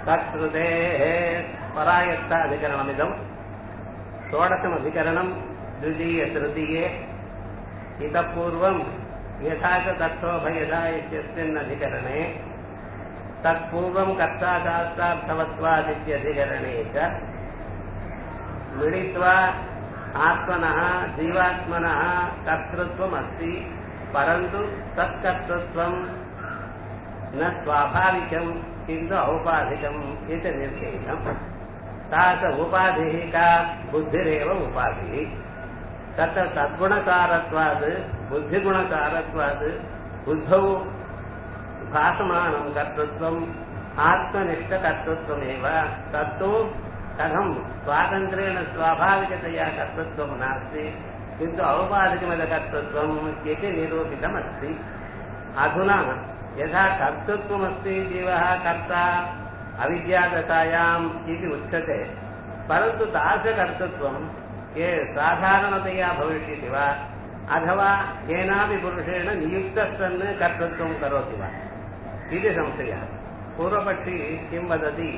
तत्कृतेः परायत्ताधिकरणमिदम् षोडशमधिकरणम् द्वितीयतृतीये इतः पूर्वम् यथा च तत्त्वभयदा इत्यस्मिन्नधिकरणे तत्पूर्वम् कर्ताशास्त्रार्थवत्वादित्यधिकरणे च मिलित्वा आत्मनः जीवात्मनः कर्तृत्वमस्ति परन्तु तत्कर्तृत्वम् न स्वाभाविकम् किन्तु औपाधिकम् इति निर्देशम् सा च उपाधिः का बुद्धिरेव उपाधिः तत्र सद्गुणकारत्वात् बुद्धिगुणकारत्वात् बुद्धौ भासमानं कर्तृत्वम् आत्मनिष्ठकर्तृत्वमेव तत्तु कथं स्वातन्त्र्येण स्वाभाविकतया कर्तृत्वं नास्ति किन्तु औपाधिकमिदकर्तृत्वम् इति निरूपितमस्ति अधुना यथा कर्तृत्वमस्ति जीवः कर्ता अविद्यादशायाम् इति उच्यते परन्तु तादृशकर्तृत्वं ये साधारणतया भविष्यति वा अथवा केनापि पुरुषेण नियुक्तः सन् कर्तृत्वं करोति वा इति संशयः पूर्वपक्षी किं वदति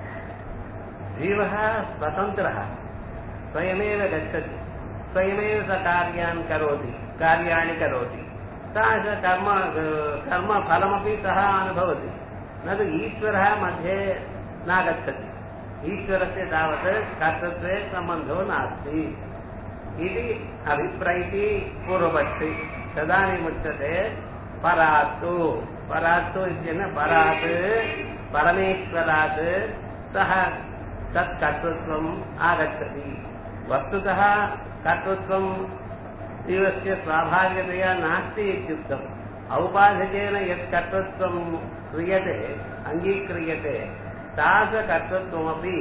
जीवः स्वतन्त्रः स्वयमेव गच्छति स्वयमेव स कार्यान् करोति कार्याणि करोति सः च कर्म कर्मफलमपि सः अनुभवति न तु ईश्वरः मध्ये नागच्छति ईश्वरस्य तावत् कर्तृत्वे सम्बन्धो नास्ति इति अभिप्रैति पूर्वपक्षि तदानीमुच्यते परात्तु परात्तु इत्यनेन परात् परमेश्वरात् सः तत् कर्तृत्वम् आगच्छति वस्तुतः कर्तृत्वं जीवस्य स्वाभाविकतया नास्ति इत्युक्तम् औपाधिकेन यत् कर्तृत्वं क्रियते अङ्गीक्रियते तादृशकर्तृत्वमपि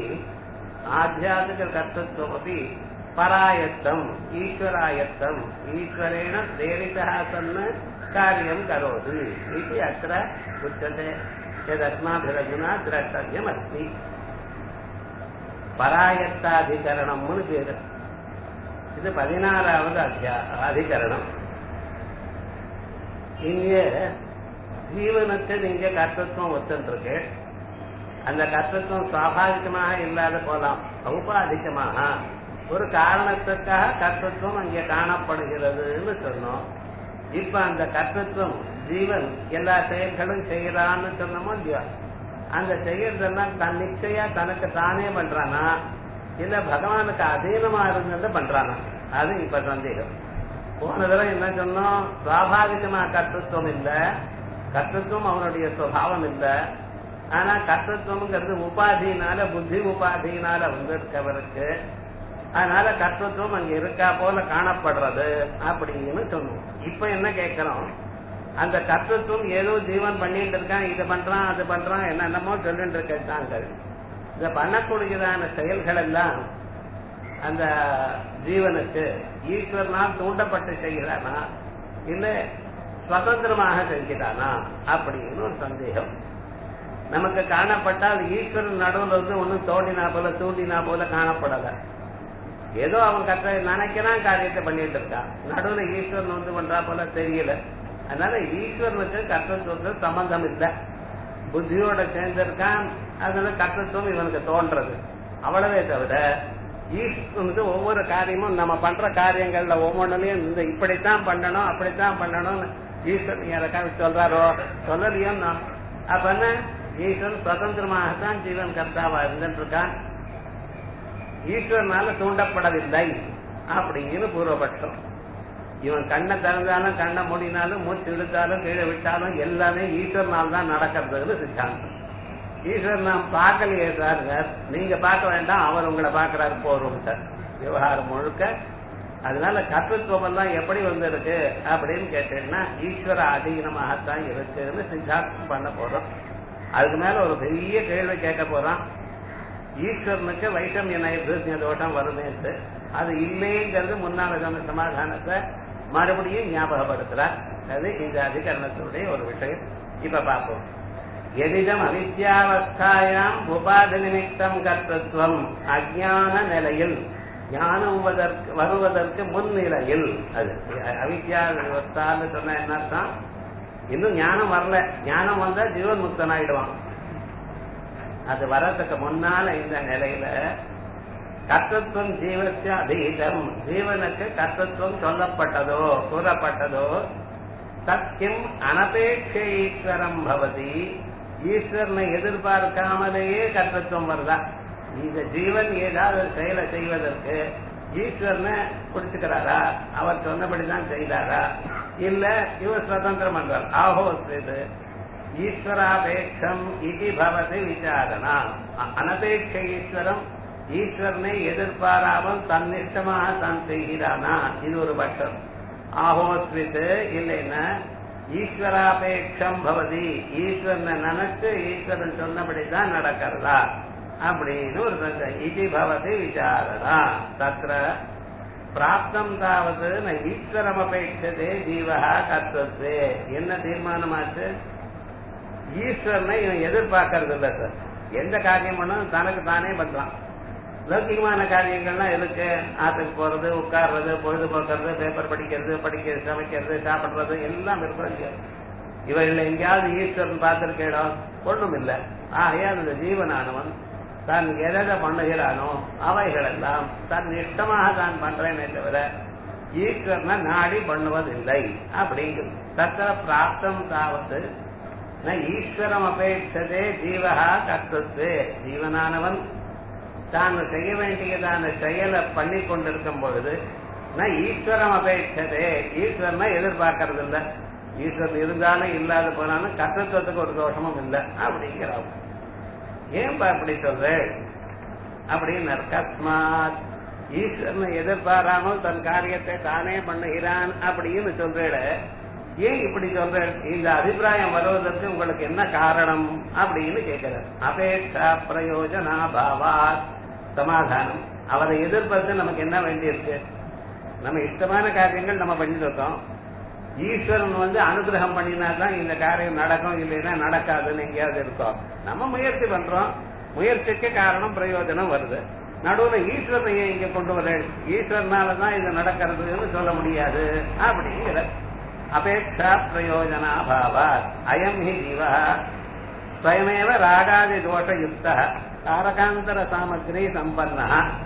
आध्यात्मिककर्तृत्वमपि परायत्तम् ईश्वरायत्तम् ईश्वरेण प्रेरितः सन् कार्यं करोति इति अत्र उच्यते यदस्माभिरधुना द्रष्टव्यमस्ति பராயத்தாதிகரணம்னு பேரு இது பதினாறாவது அத்தியா அதிகரணம் இங்க ஜீவனுக்கு நீங்க கர்த்தத்துவம் ஒத்துருக்கு அந்த கர்த்தத்துவம் சுவாபாவிகமாக இல்லாத போலாம் ஔபாதிகமாக ஒரு காரணத்துக்காக கர்த்தத்துவம் அங்கே காணப்படுகிறதுன்னு சொன்னோம் இப்ப அந்த கர்த்தத்துவம் ஜீவன் எல்லா செயல்களும் செய்யறான்னு சொன்னோமோ இல்லையா அந்த செய்யறதெல்லாம் தன் நிச்சயா தனக்கு தானே பண்றானா இல்ல பகவானுக்கு அதீனமா இருந்தது பண்றானா அது இப்ப சந்தேகம் போன தடவை என்ன சொன்னோம் சுவாபாவிகமா கர்த்தத்துவம் இல்ல கர்த்தத்துவம் அவனுடைய சுவாவம் இல்ல ஆனா கர்த்தத்துவம்ங்கிறது உபாதினால புத்தி உபாதினால வந்திருக்கவருக்கு அதனால கர்த்தத்துவம் அங்க இருக்கா போல காணப்படுறது அப்படின்னு சொன்னோம் இப்ப என்ன கேட்கிறோம் அந்த கர்த்தத்துவம் ஏதோ ஜீவன் பண்ணிட்டு இருக்கான் இதை பண்றான் அது பண்றான் என்னென்னமோ சொல்லிட்டு இருக்காங்க இத பண்ணக்கூடியதான செயல்கள் எல்லாம் அந்த ஜீவனுக்கு ஈஸ்வரனால் தூண்டப்பட்டு செய்கிறானா இல்ல சுதந்திரமாக செய்கிறானா அப்படின்னு ஒரு சந்தேகம் நமக்கு காணப்பட்டால் ஈஸ்வரன் நடுவில் வந்து ஒன்னும் தோண்டினா போல தூண்டினா போல காணப்படல ஏதோ அவன் கற்ற நினைக்கிறான் காரியத்தை பண்ணிட்டு இருக்கான் நடுவுல ஈஸ்வரன் வந்து பண்றா போல தெரியல அதனால ஈஸ்வரனுக்கு கர்த்தத்துவத்துக்கு சம்பந்தம் இல்லை புத்தியோட சேர்ந்திருக்கான் அதனால கர்த்தத்துவம் இவனுக்கு தோன்றது அவ்வளவே தவிர ஈஸ்வரனுக்கு ஒவ்வொரு காரியமும் நம்ம பண்ற காரியங்கள்ல ஒவ்வொன்றுலயும் இந்த இப்படித்தான் பண்ணணும் அப்படித்தான் பண்ணணும் ஈஸ்வரன் யாருக்காக சொல்றாரோ சொல்லலையும் அப்ப என்ன ஈஸ்வரன் சுதந்திரமாகத்தான் ஜீவன் கர்த்தாவா இருந்துட்டு இருக்கான் ஈஸ்வரனால தூண்டப்படவில்லை அப்படின்னு பூர்வபட்சம் இவன் கண்ணை திறந்தாலும் கண்ணை மூடினாலும் மூச்சு இழுத்தாலும் கீழே விட்டாலும் எல்லாமே ஈஸ்வரனால் தான் நடக்கிறதுன்னு சித்தாந்தம் ஈஸ்வரன் நாம் பார்க்கலையே சார் நீங்க பார்க்க வேண்டாம் அவர் உங்களை பார்க்கறாரு போறோம் சார் விவகாரம் முழுக்க அதனால கர்த்தத்துவம் எல்லாம் எப்படி வந்திருக்கு அப்படின்னு கேட்டீங்கன்னா ஈஸ்வர அதீனமாகத்தான் இருக்குன்னு சித்தாந்தம் பண்ண போறோம் அதுக்கு மேல ஒரு பெரிய கேள்வி கேட்க போறான் ஈஸ்வரனுக்கு வைஷமிய நைபிருத்திய தோஷம் வருமேட்டு அது இல்லைங்கிறது முன்னால சொன்ன சமாதானத்தை மறுபடியும் ஞாபகப்படுத்துறார் அது இந்த அதிகரணத்தினுடைய ஒரு விஷயம் இப்ப பார்ப்போம் எதிடம் அவித்யாவஸ்தாயாம் உபாதி நிமித்தம் கர்த்தத்துவம் அஜான நிலையில் ஞானம் வருவதற்கு வருவதற்கு முன்னிலையில் அது அவித்யா அவஸ்தான்னு சொன்ன என்ன அர்த்தம் இன்னும் ஞானம் வரல ஞானம் வந்தா ஜீவன் முக்தன் ஆயிடுவான் அது வரதுக்கு முன்னால இந்த நிலையில கர்த்தத்துவம் ஜீவசிய அதீதம் ஜீவனுக்கு கர்த்தத்துவம் சொல்லப்பட்டதோ கூறப்பட்டதோ சத்தியம் அனபேட்ச ஈஸ்வரம் பவதி ஈஸ்வரனை எதிர்பார்க்காமலேயே கர்த்தத்துவம் வருதா இந்த ஜீவன் ஏதாவது ஒரு செயலை செய்வதற்கு ஈஸ்வரனை பிடிச்சுக்கிறாரா அவர் சொன்னபடிதான் செய்தாரா இல்ல இவர் சுதந்திரம் பண்றார் ஆஹோ இது ஈஸ்வராபேட்சம் இது பவதி விசாரணா அ- அனபேட்ச ஈஸ்வரம் ஈஸ்வரனை எதிர்பாராமல் தன்னிஷ்டமாக தான் செய்கிறானா இது ஒரு பட்சம் ஆஹோஸ்வித் இல்லைன்னா ஈஸ்வராபேட்சம் பவதி ஈஸ்வரனை நினைச்சு ஈஸ்வரன் சொன்னபடிதான் நடக்கிறதா அப்படின்னு ஒரு சந்தேகம். இது பவதி விசாரணா தத்திர பிராப்தம் தாவது ந ஈஸ்வரம் அபேட்சதே ஜீவகா கர்த்தத்வே என்ன தீர்மானமாச்சு ஈஸ்வரனை இவன் எதிர்பார்க்கறது இல்ல சார் எந்த காரியம் பண்ணாலும் தனக்கு தானே பண்றான் லௌகிகமான காரியங்கள்லாம் இருக்கு ஆத்துக்கு போறது உட்கார்றது பொழுதுபோக்குறது பேப்பர் படிக்கிறது படிக்கிறது சமைக்கிறது சாப்பிடுறது எல்லாம் இருக்கிறது இவர்கள் எங்கேயாவது ஈஸ்வரன் பார்த்திருக்க இடம் ஒண்ணும் இல்லை ஆகையால் இந்த ஜீவனானவன் தான் எதை பண்ணுகிறானோ அவைகள் எல்லாம் தன் இஷ்டமாக தான் பண்றேனே தவிர ஈஸ்வரனை நாடி பண்ணுவதில்லை அப்படிங்கிறது தத்திர பிராப்தம் தாவது ந ஈஸ்வரம் அபேட்சதே ஜீவகா கர்த்தத்வே ஜீவனானவன் தான் செய்ய வேண்டியதான செயலை பண்ணி கொண்டிருக்கும் பொழுது நான் ஈஸ்வரம் அபேட்சதே ஈஸ்வரனை எதிர்பார்க்கறது இல்ல ஈஸ்வரன் இருந்தாலும் இல்லாத போனாலும் கர்த்தத்துவத்துக்கு ஒரு தோஷமும் இல்லை அப்படிங்கிறோம் ஏன்பா அப்படி சொல்றேன் அப்படின்னு அக்கஸ்மாத் ஈஸ்வரனை எதிர்பாராமல் தன் காரியத்தை தானே பண்ணுகிறான் அப்படின்னு சொல்றேட ஏன் இப்படி சொல்றேன் இந்த அபிப்பிராயம் வருவதற்கு உங்களுக்கு என்ன காரணம் அப்படின்னு கேட்கிறார் அபேட்சா பிரயோஜனா பாவாத் சமாதானம் அவரை எதிர்பார்த்து நமக்கு என்ன வேண்டியிருக்கு நம்ம இஷ்டமான காரியங்கள் நம்ம பண்ணிட்டு இருக்கோம் ஈஸ்வரன் வந்து அனுகிரகம் பண்ணினா தான் இந்த காரியம் நடக்கும் இல்லைன்னா நடக்காதுன்னு எங்கேயாவது இருக்கோம் நம்ம முயற்சி பண்றோம் முயற்சிக்கு காரணம் பிரயோஜனம் வருது நடுவுல ஈஸ்வரனை ஏன் இங்க கொண்டு வர ஈஸ்வரனால தான் இது நடக்கிறதுன்னு சொல்ல முடியாது அப்படிங்கிற அபேட்சா பிரயோஜனா பாவாத் அயம் ஹி ஜீவ ஸ்வயமேவ ராகாதி தோஷயுக்த தாரகாந்தர சாமகிரி சம்பன்னா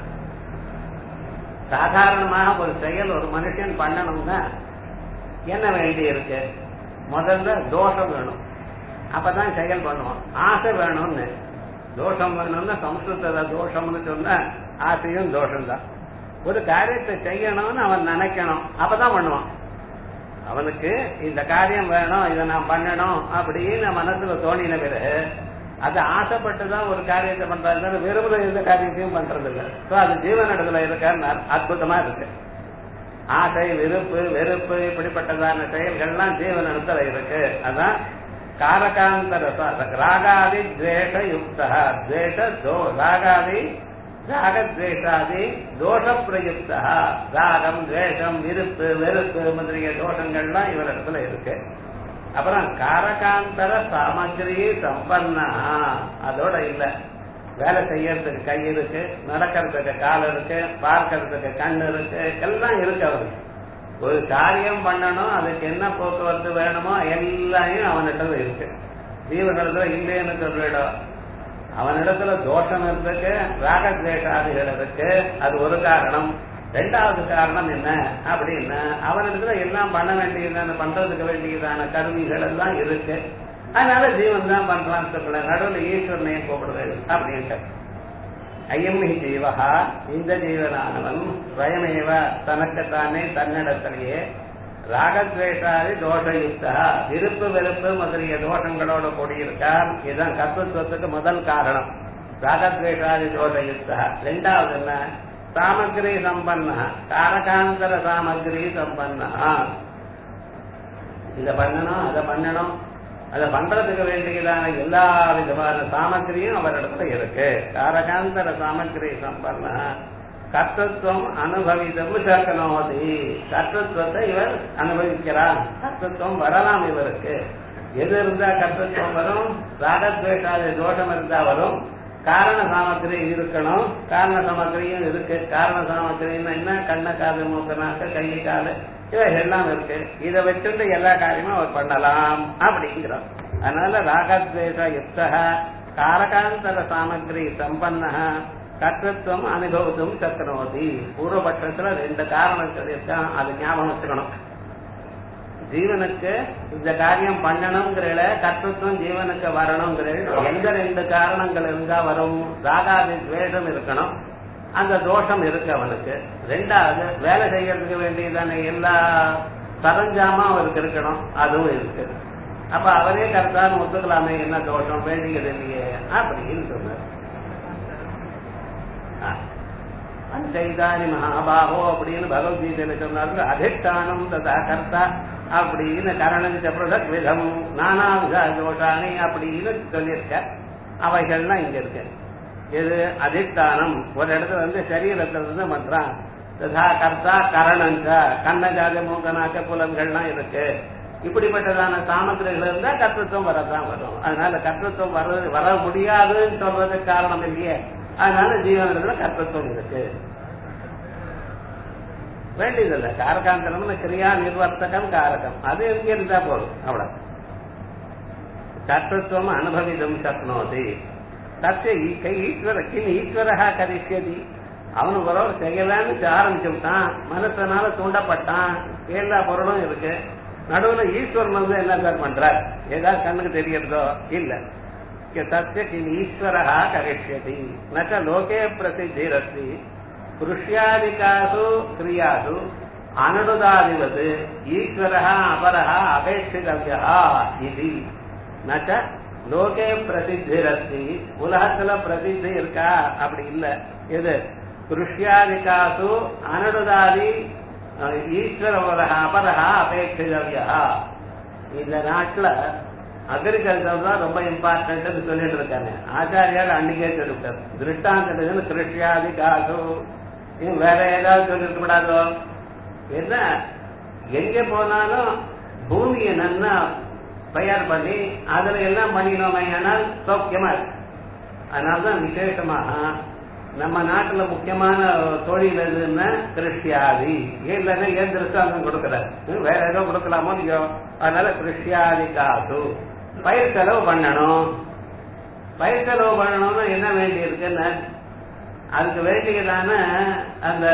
சாதாரணமாக ஒரு செயல் ஒரு மனுஷன் பண்ணணும்னா என்ன வேண்டி இருக்கு முதல்ல தோஷம் வேணும் அப்பதான் செயல் பண்ணுவோம் ஆசை வேணும்னு தோஷம் வேணும்னா சம்ஸ்கிருத தோஷம்னு சொன்னா ஆசையும் தோஷம் தான் ஒரு காரியத்தை செய்யணும்னு அவன் நினைக்கணும் அப்பதான் பண்ணுவான் அவனுக்கு இந்த காரியம் வேணும் இதை நான் பண்ணணும் அப்படின்னு மனசுல தோணின பிறகு அது ஆசைப்பட்டுதான் ஒரு காரியத்தை பண்றாங்க விரும்புற எந்த காரியத்தையும் பண்றது இல்ல சோ அது ஜீவனிடத்துல இருக்க அற்புதமா இருக்கு ஆசை விருப்பு வெறுப்பு இப்படிப்பட்டதான செயல்கள்லாம் ஜீவனிடத்துல இருக்கு அதான் காரகாந்தர சாதக ராகாதி துவேஷ யுக்தா துவேஷ தோ ராகாதி ராகத்வேஷாதி தோஷ பிரயுக்தா ராகம் துவேஷம் விருப்பு வெறுப்பு முதலிய தோஷங்கள்லாம் இவரிடத்துல இருக்கு அப்புறம் காரகாந்தர சாமகிரி சம்பன்னா அதோட இல்ல வேலை செய்யறதுக்கு கை இருக்கு நடக்கிறதுக்கு கால் இருக்கு பார்க்கறதுக்கு கண் இருக்கு எல்லாம் இருக்கு அவருக்கு ஒரு காரியம் பண்ணணும் அதுக்கு என்ன போக்குவரத்து வேணுமோ எல்லாமே அவனிடத்துல இருக்கு ஜீவனிடத்துல இல்லைன்னு சொல்லிடும் அவனிடத்துல தோஷம் இருக்கு ராகத்வேஷாதிகள் இருக்கு அது ஒரு காரணம் ரெண்டாவது காரணம் என்ன அப்படின்னா அவனிடத்துல எல்லாம் பண்ண வேண்டியதான பண்றதுக்கு வேண்டியதான கருவிகள் எல்லாம் இருக்கு அதனால ஜீவன் தான் பண்றான் சொல்ல நடுவில் ஈஸ்வரனையே கூப்பிடுறது அப்படின்ட்டு ஐயம் ஹி ஜீவகா இந்த ஜீவனானவன் ஸ்வயமேவ தனக்குத்தானே தன்னிடத்திலேயே ராகத்வேஷாதி தோஷயுக்தா விருப்பு வெறுப்பு முதலிய தோஷங்களோட கூடியிருக்கார் இதுதான் கர்த்தத்துவத்துக்கு முதல் காரணம் ராகத்வேஷாதி தோஷயுக்தா ரெண்டாவது என்ன சாமகிரி சம்பன்னா காரகாந்தர சாமகிரி சம்பன்னா இத பண்ணணும் அதை பண்ணணும் அதை பண்றதுக்கு வேண்டியதான எல்லா விதமான சாமக்கிரியும் அவரிடத்துல இருக்கு காரகாந்தர சாமக்கிரி சம்பன்ன கர்த்தத்துவம் அனுபவிதம் சக்கனோதி கர்த்தத்துவத்தை இவர் அனுபவிக்கிறார் கர்த்தத்துவம் வரலாம் இவருக்கு எது இருந்தா கர்த்தத்துவம் வரும் ராகத்வேஷாதி தோஷம் இருந்தா வரும் காரண சாமக்கிரி இருக்கணும் காரண சாமக்கிரியும் இருக்கு காரண சாமக்கிரின்னா என்ன கண்ண காது மூக்க நாக்கு கை காலு இவை எல்லாம் இருக்கு இதை வச்சுட்டு எல்லா காரியமும் அவர் பண்ணலாம் அப்படிங்கிறோம் அதனால ராகத்வேஷ யுக்தக காரகாந்தர சாமகிரி சம்பன்ன கர்த்தத்துவம் அனுபவத்தும் சக்கரவதி பூர்வபட்சத்துல ரெண்டு காரணம் சொல்லியிருக்கான் அது ஞாபகம் வச்சுக்கணும் ஜீவனுக்கு இந்த காரியம் பண்ணணுங்கிற கர்த்தத்துவம் ஜீவனுக்கு வரணுங்கிற எந்த ரெண்டு காரணங்கள் இருந்தா வரும் ராகாதி துவேஷம் இருக்கணும் அந்த தோஷம் இருக்கு அவனுக்கு ரெண்டாவது வேலை செய்யறதுக்கு வேண்டியதான எல்லா சரஞ்சாமும் அவருக்கு இருக்கணும் அதுவும் இருக்கு அப்ப அவரே கரெக்டான ஒத்துக்கலாமே என்ன தோஷம் வேண்டியது இல்லையே அப்படின்னு சொன்னார் பஞ்சைதானி மகாபாகோ அப்படின்னு பகவத்கீதையில சொன்னார்கள் அதிஷ்டானம் ததா கர்த்தா அப்படின்னு கரணஞ்ச பிரதக் விதம் நானாவித தோஷானி அப்படின்னு சொல்லியிருக்க அவைகள்லாம் இங்க இருக்கு இது அதிஷ்டானம் ஒரு இடத்துல வந்து சரீரத்துல இருந்து பண்றான் ததா கர்த்தா கரணஞ்ச கண்ணஜாத மூக்கனாக்க புலன்கள்லாம் இருக்கு இப்படிப்பட்டதான சாமகிரிகள் இருந்தா கர்த்தத்துவம் வரதான் வரும் அதனால கர்த்தத்துவம் வர வர முடியாதுன்னு சொல்றதுக்கு காரணம் இல்லையே அதனால ஜீவனத்துல கர்த்தத்துவம் இருக்கு வேண்டியதில்லை காரகாந்தரம்னு கிரியா நிர்வர்த்தகம் காரகம் அது எங்க இருந்தா போதும் அவ்வளவு கர்த்தத்துவம் அனுபவிதும் சக்னோதி தத்தை ஈஸ்வர கிம் ஈஸ்வரகா கரிஷ்யதி அவனு ஒரு செய்யலான்னு ஆரம்பிச்சுட்டான் மனசனால தூண்டப்பட்டான் எல்லா பொருளும் இருக்கு நடுவுல ஈஸ்வரன் வந்து என்ன சார் பண்றார் ஏதாவது கண்ணுக்கு தெரியறதோ இல்ல தस्य किम् ईश्वरः करिष्यति न च लोके प्रसिद्धिरस्ति कृष्यादिकासु क्रियासु अननुदादिवत् ईश्वरः अपरः अपेक्षितव्यः इति न च லோகே பிரசித்திரஸ்தி உலகத்துல பிரசித்தி இருக்கா அப்படி இல்ல எது கிருஷ்யாதிகாசு அனடுதாதி ஈஸ்வர அபரஹா அபேட்சிதவியா இந்த நாட்டுல அக்ரிகல்ச்சர் தான் ரொம்ப இம்பார்ட்டன்ட் சொல்லிட்டு இருக்காங்க ஆச்சாரியால் அன்னைக்கே சொல்லிவிட்டார் திருஷ்டாந்தம் கிருஷ்யாதி காசு வேற ஏதாவது சொல்லிருக்க கூடாதோ என்ன எங்க போனாலும் பூமியை நல்லா தயார் பண்ணி அதுல எல்லாம் பண்ணினோமே ஆனால் சௌக்கியமா இருக்கு அதனாலதான் விசேஷமாக நம்ம நாட்டுல முக்கியமான தொழில் எதுன்னா கிருஷ்யாதி இல்லைன்னா ஏன் திருஷ்டாந்தம் கொடுக்கல வேற ஏதோ கொடுக்கலாமோ நீங்க அதனால கிருஷ்யாதி காசு பயிர் செலவு பண்ணணும் பயிர் செலவு பண்ணணும்னு என்ன வேண்டி இருக்குன்னு அதுக்கு வேண்டியதான அந்த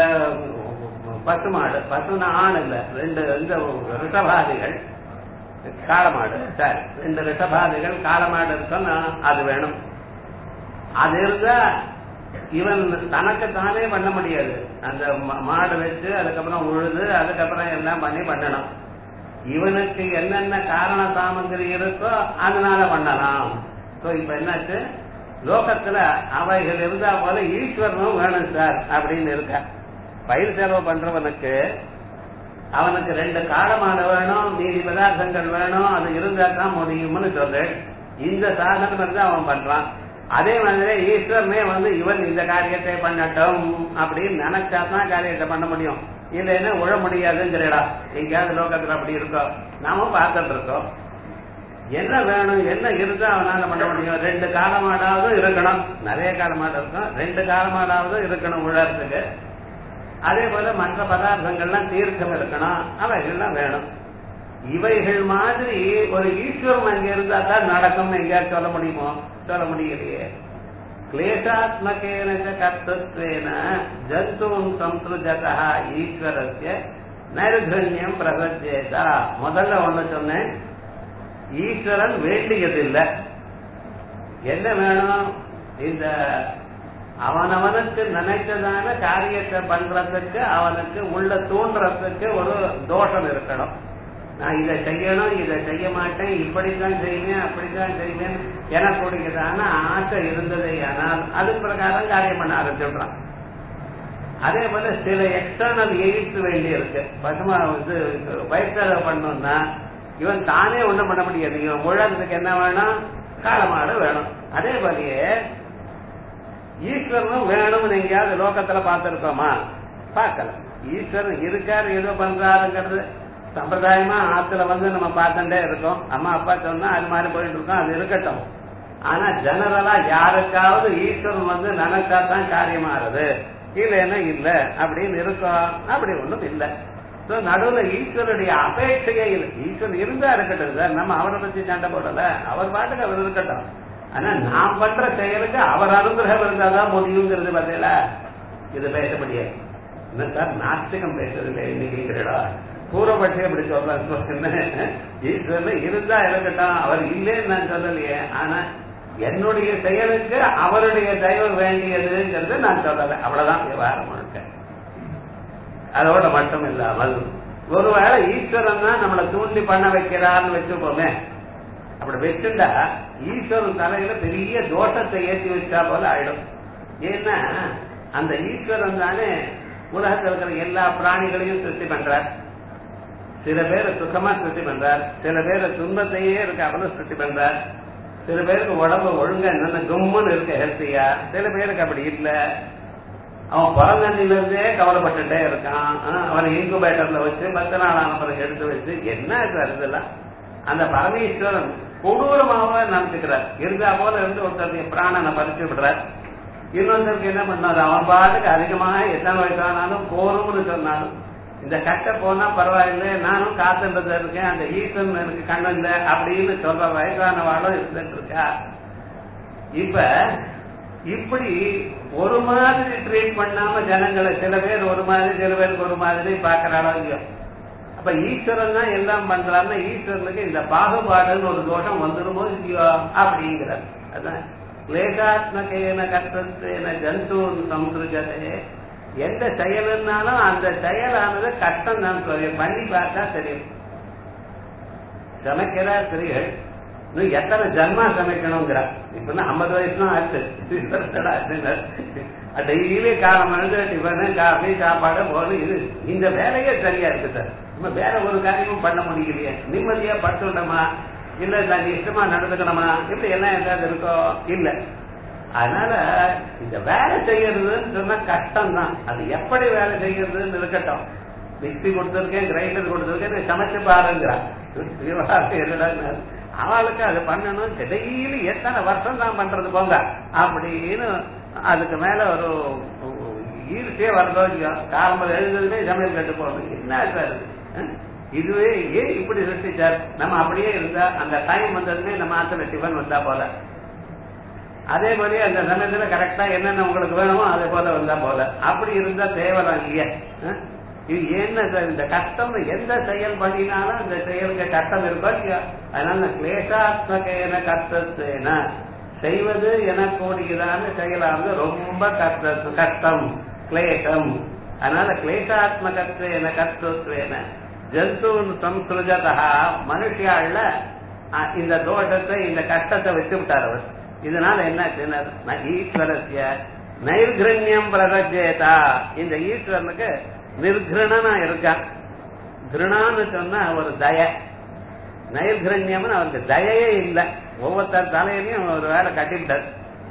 பசுமாடு பசுன ஆண் இல்ல ரெண்டு இந்த ரிஷபாதிகள் காளமாடு சரி ரெண்டு ரிஷபாதிகள் காளமாடு இருக்குன்னா அது வேணும் அது இருந்தா இவன் தனக்கு தானே பண்ண முடியாது அந்த மாடு வச்சு அதுக்கப்புறம் உழுது அதுக்கப்புறம் எல்லாம் பண்ணி பண்ணணும் இவனுக்கு என்னென்ன காரண சாமகிரி இருக்கோ அதனால பண்ணலாம் சோ இப்ப என்னாச்சு லோகத்துல அவைகள் இருந்தா போல ஈஸ்வரனும் வேணும் சார் அப்படின்னு இருக்க பயிர் செலவு பண்றவனுக்கு அவனுக்கு ரெண்டு காலமாடு வேணும் மீதி பதார்த்தங்கள் வேணும் அது இருந்தா தான் முடியும்னு சொல்லு இந்த சாதனம் வந்து அவன் பண்றான் அதே மாதிரி ஈஸ்வரனே வந்து இவன் இந்த காரியத்தை பண்ணட்டும் அப்படின்னு நினைச்சா தான் காரியத்தை பண்ண முடியும் இல்லைன்னா உழ முடியாதுங்கிறடா எங்கேயாவது லோகத்துல அப்படி இருக்கோம் நாம பார்த்துட்டு இருக்கோம் என்ன வேணும் என்ன இருந்தா அவனால பண்ண முடியும் ரெண்டு காலமாடாவது இருக்கணும் நிறைய காலமாடு இருக்கும் ரெண்டு காலமாடாவது இருக்கணும் உழறதுக்கு அதே போல மற்ற பதார்த்தங்கள்லாம் தீர்க்கம் இருக்கணும் அவைகள்லாம் வேணும் இவைகள் மாதிரி ஒரு ஈஸ்வரம் அங்க இருந்தா தான் நடக்கும் எங்கேயாவது சொல்ல முடியுமோ சொல்ல முடியலையே கிளேஷாத்மகேன கர்த்தத்வேன ஜந்தூன் சம்ஸ்ருஜதா ஈஸ்வரஸ்ய நைர்கண்யம் பிரசஜேதா முதல்ல ஒண்ணு சொன்னேன் ஈஸ்வரன் வேண்டியதில்லை என்ன வேணும் இந்த அவனவனுக்கு நினைச்சதான காரியத்தை பண்றதுக்கு அவனுக்கு உள்ள தூண்டுறதுக்கு ஒரு தோஷம் இருக்கணும் நான் இதை செய்யணும் இதை செய்ய மாட்டேன் இப்படித்தான் செய்வேன் அப்படித்தான் செய்வேன் எனக்குடையதான ஆசை இருந்ததே ஆனால் அது பிரகாரம் காரியம் பண்ண ஆரம்பிச்சுடுறான் அதே போல சில எக்ஸ்டர்னல் எய்ட்ஸ் வேண்டி இருக்கு பசுமா இது வயிற்று பண்ணணும்னா இவன் தானே ஒண்ணும் பண்ண முடியாது இவன் முழறதுக்கு என்ன வேணும் காலமாடு வேணும் அதே போலயே ஈஸ்வரனும் வேணும்னு எங்கேயாவது லோகத்துல பார்த்திருக்கோமா பார்க்கல ஈஸ்வரன் இருக்காரு ஏதோ பண்றாருங்கிறது சம்பிரதாயமா ஆத்துல வந்து நம்ம பார்த்துட்டே இருக்கோம் அம்மா அப்பா சொன்னா அது மாதிரி போயிட்டு இருக்கோம் அது இருக்கட்டும் ஆனா ஜெனரலா யாருக்காவது ஈஸ்வரன் வந்து நினைச்சா தான் காரியமாறுது இல்லைன்னா இல்ல அப்படின்னு இருக்கோம் அப்படி ஒண்ணும் இல்ல சோ நடுவுல ஈஸ்வருடைய அபேட்சையே இல்லை ஈஸ்வரன் இருந்தா இருக்கட்டும் சார் நம்ம அவரை பத்தி சண்டை போடல அவர் பாட்டுக்கு அவர் இருக்கட்டும் ஆனா நான் பண்ற செயலுக்கு அவர் அனுகிரகம் இருந்தாதான் முடியுங்கிறது பார்த்தீங்களா இது பேச முடியாது என்ன சார் நாஸ்திகம் பேசுறதில்லை இன்னைக்குங்கிறடா பூர்வபட்சம் எப்படி சொல்றேன் ஈஸ்வரன் இருந்தா இருக்கட்டும் அவர் இல்லைன்னு நான் சொல்லலையே ஆனா என்னுடைய செயலுக்கு அவருடைய தயவு வேண்டியதுங்கிறது நான் சொல்லலை அவ்வளவுதான் விவகாரம் முழுக்க அதோட மட்டும் இல்லாமல் ஒருவேளை ஈஸ்வரன் தான் நம்மளை தூண்டி பண்ண வைக்கிறான்னு வச்சுப்போமே அப்படி வச்சுட்டா ஈஸ்வரன் தலையில பெரிய தோஷத்தை ஏற்றி வச்சா போல ஆயிடும் ஏன்னா அந்த ஈஸ்வரன் தானே உலகத்தில் இருக்கிற எல்லா பிராணிகளையும் திருப்தி பண்றார் சில பேரை சுகமா திருப்தி பண்றார் சில பேரை துன்பத்தையே இருக்க அவனும் திருப்தி பண்றார் சில பேருக்கு உடம்பு ஒழுங்கா என்னென்ன கும்முன்னு இருக்க ஹெல்த்தியா சில பேருக்கு அப்படி இல்லை அவன் பிறந்தண்ணில இருந்தே கவலைப்பட்டுட்டே இருக்கான் அவனை இன்குபேட்டர்ல வச்சு பத்து நாள் ஆன பிறகு எடுத்து வச்சு என்ன சார் இதெல்லாம் அந்த பரமேஸ்வரன் கொடூரமாக நினைச்சுக்கிறார் இருந்தா போல இருந்து ஒருத்தருடைய பிராணனை பறிச்சு விடுறார் இன்னொருத்தருக்கு என்ன பண்ணாரு அவன் பாட்டுக்கு அதிகமாக எத்தனை வயசானாலும் போரும்னு சொன்னாலும் இந்த கட்ட போனா பரவாயில்லை நானும் காத்துன்றது இருக்கேன் அந்த ஈசன் எனக்கு கண்ணு இல்லை அப்படின்னு சொல்ற வயசானவாளும் இருந்துட்டு இருக்கா இப்ப இப்படி ஒரு மாதிரி ட்ரீட் பண்ணாம ஜனங்களை சில பேர் ஒரு மாதிரி சில பேருக்கு ஒரு மாதிரி பாக்குறாளோ இல்லையோ அப்ப ஈஸ்வரன் தான் எல்லாம் பண்றாருன்னா ஈஸ்வரனுக்கு இந்த பாகுபாடுன்னு ஒரு தோஷம் வந்துடுமோ இல்லையோ அப்படிங்கிறார் அதான் கிளேசாத்மகேன கஷ்டத்தேன ஜந்து சம்ஸ்ருஜதே எந்த செயலுன்னாலும் அந்த செயலானது கஷ்டம் தான் சொல்லி பண்ணி பார்த்தா தெரியும் சமைக்கிறா ஸ்திரீகள் இன்னும் எத்தனை ஜன்மா சமைக்கணுங்கிறா இப்ப ஐம்பது வயசுலாம் ஆச்சு டெய்லி காலம் மருந்து டிஃபனு காஃபி சாப்பாடு போல இது இந்த வேலையே சரியா இருக்கு சார் நம்ம வேற ஒரு காரியமும் பண்ண முடியலையே நிம்மதியா படுத்துட்டோமா இல்ல தனி இஷ்டமா நடந்துக்கணுமா இப்படி என்ன ஏதாவது இருக்கோ இல்ல அதனால இந்த வேலை செய்யறதுன்னு சொன்னா கஷ்டம் தான் அது எப்படி வேலை செய்யறதுன்னு இருக்கட்டும் மிக்சி கொடுத்துருக்கேன் கிரைண்டர் கொடுத்துருக்கேன் சமைச்சு பாருங்கிறான் என்னடா அவளுக்கு அது பண்ணணும் டெய்லி எத்தனை வருஷம் தான் பண்றது போங்க அப்படின்னு அதுக்கு மேல ஒரு ஈர்ச்சியே வரதோ இல்லையோ காலம்பரம் எழுதுறதுமே சமையல் கட்டு போகணும் என்ன சார் இதுவே ஏன் இப்படி சிருஷ்டிச்சார் நம்ம அப்படியே இருந்தா அந்த டைம் வந்ததுமே நம்ம ஆத்துல டிஃபன் வந்தா போல அதே மாதிரி அந்த சமயத்துல கரெக்டா என்னென்ன உங்களுக்கு வேணுமோ அதே போல வந்தா போல அப்படி இருந்தா தேவலாம் இல்லையா இது என்ன சார் இந்த கஷ்டம் எந்த செயல் பண்ணினாலும் அந்த செயலுக்கு கஷ்டம் இருக்கோ இல்லையா அதனால கிளேசாத்மகேன கஷ்டத்தேன செய்வது எனக்கூடியதான செயலானது ரொம்ப கஷ்ட கஷ்டம் கிளேசம் அதனால கிளேசாத்மகத்வேன கஷ்டத்வேன ஜந்துன் சம்ஸ்ருஜதா மனுஷியாள்ல இந்த தோஷத்தை இந்த கஷ்டத்தை வச்சு விட்டார் அவர் இதனால என்ன ஈஸ்வரஸ்ய நைர்கிரண்யம் பிரதஜேதா இந்த ஈஸ்வரனுக்கு நிர்கிரணனா இருக்கான் கிருணான்னு சொன்னா ஒரு தய நைர்கிரண்யம்னு அவருக்கு தயையே இல்லை ஒவ்வொருத்தர் தலையிலையும் ஒரு வேலை கட்டிவிட்டார்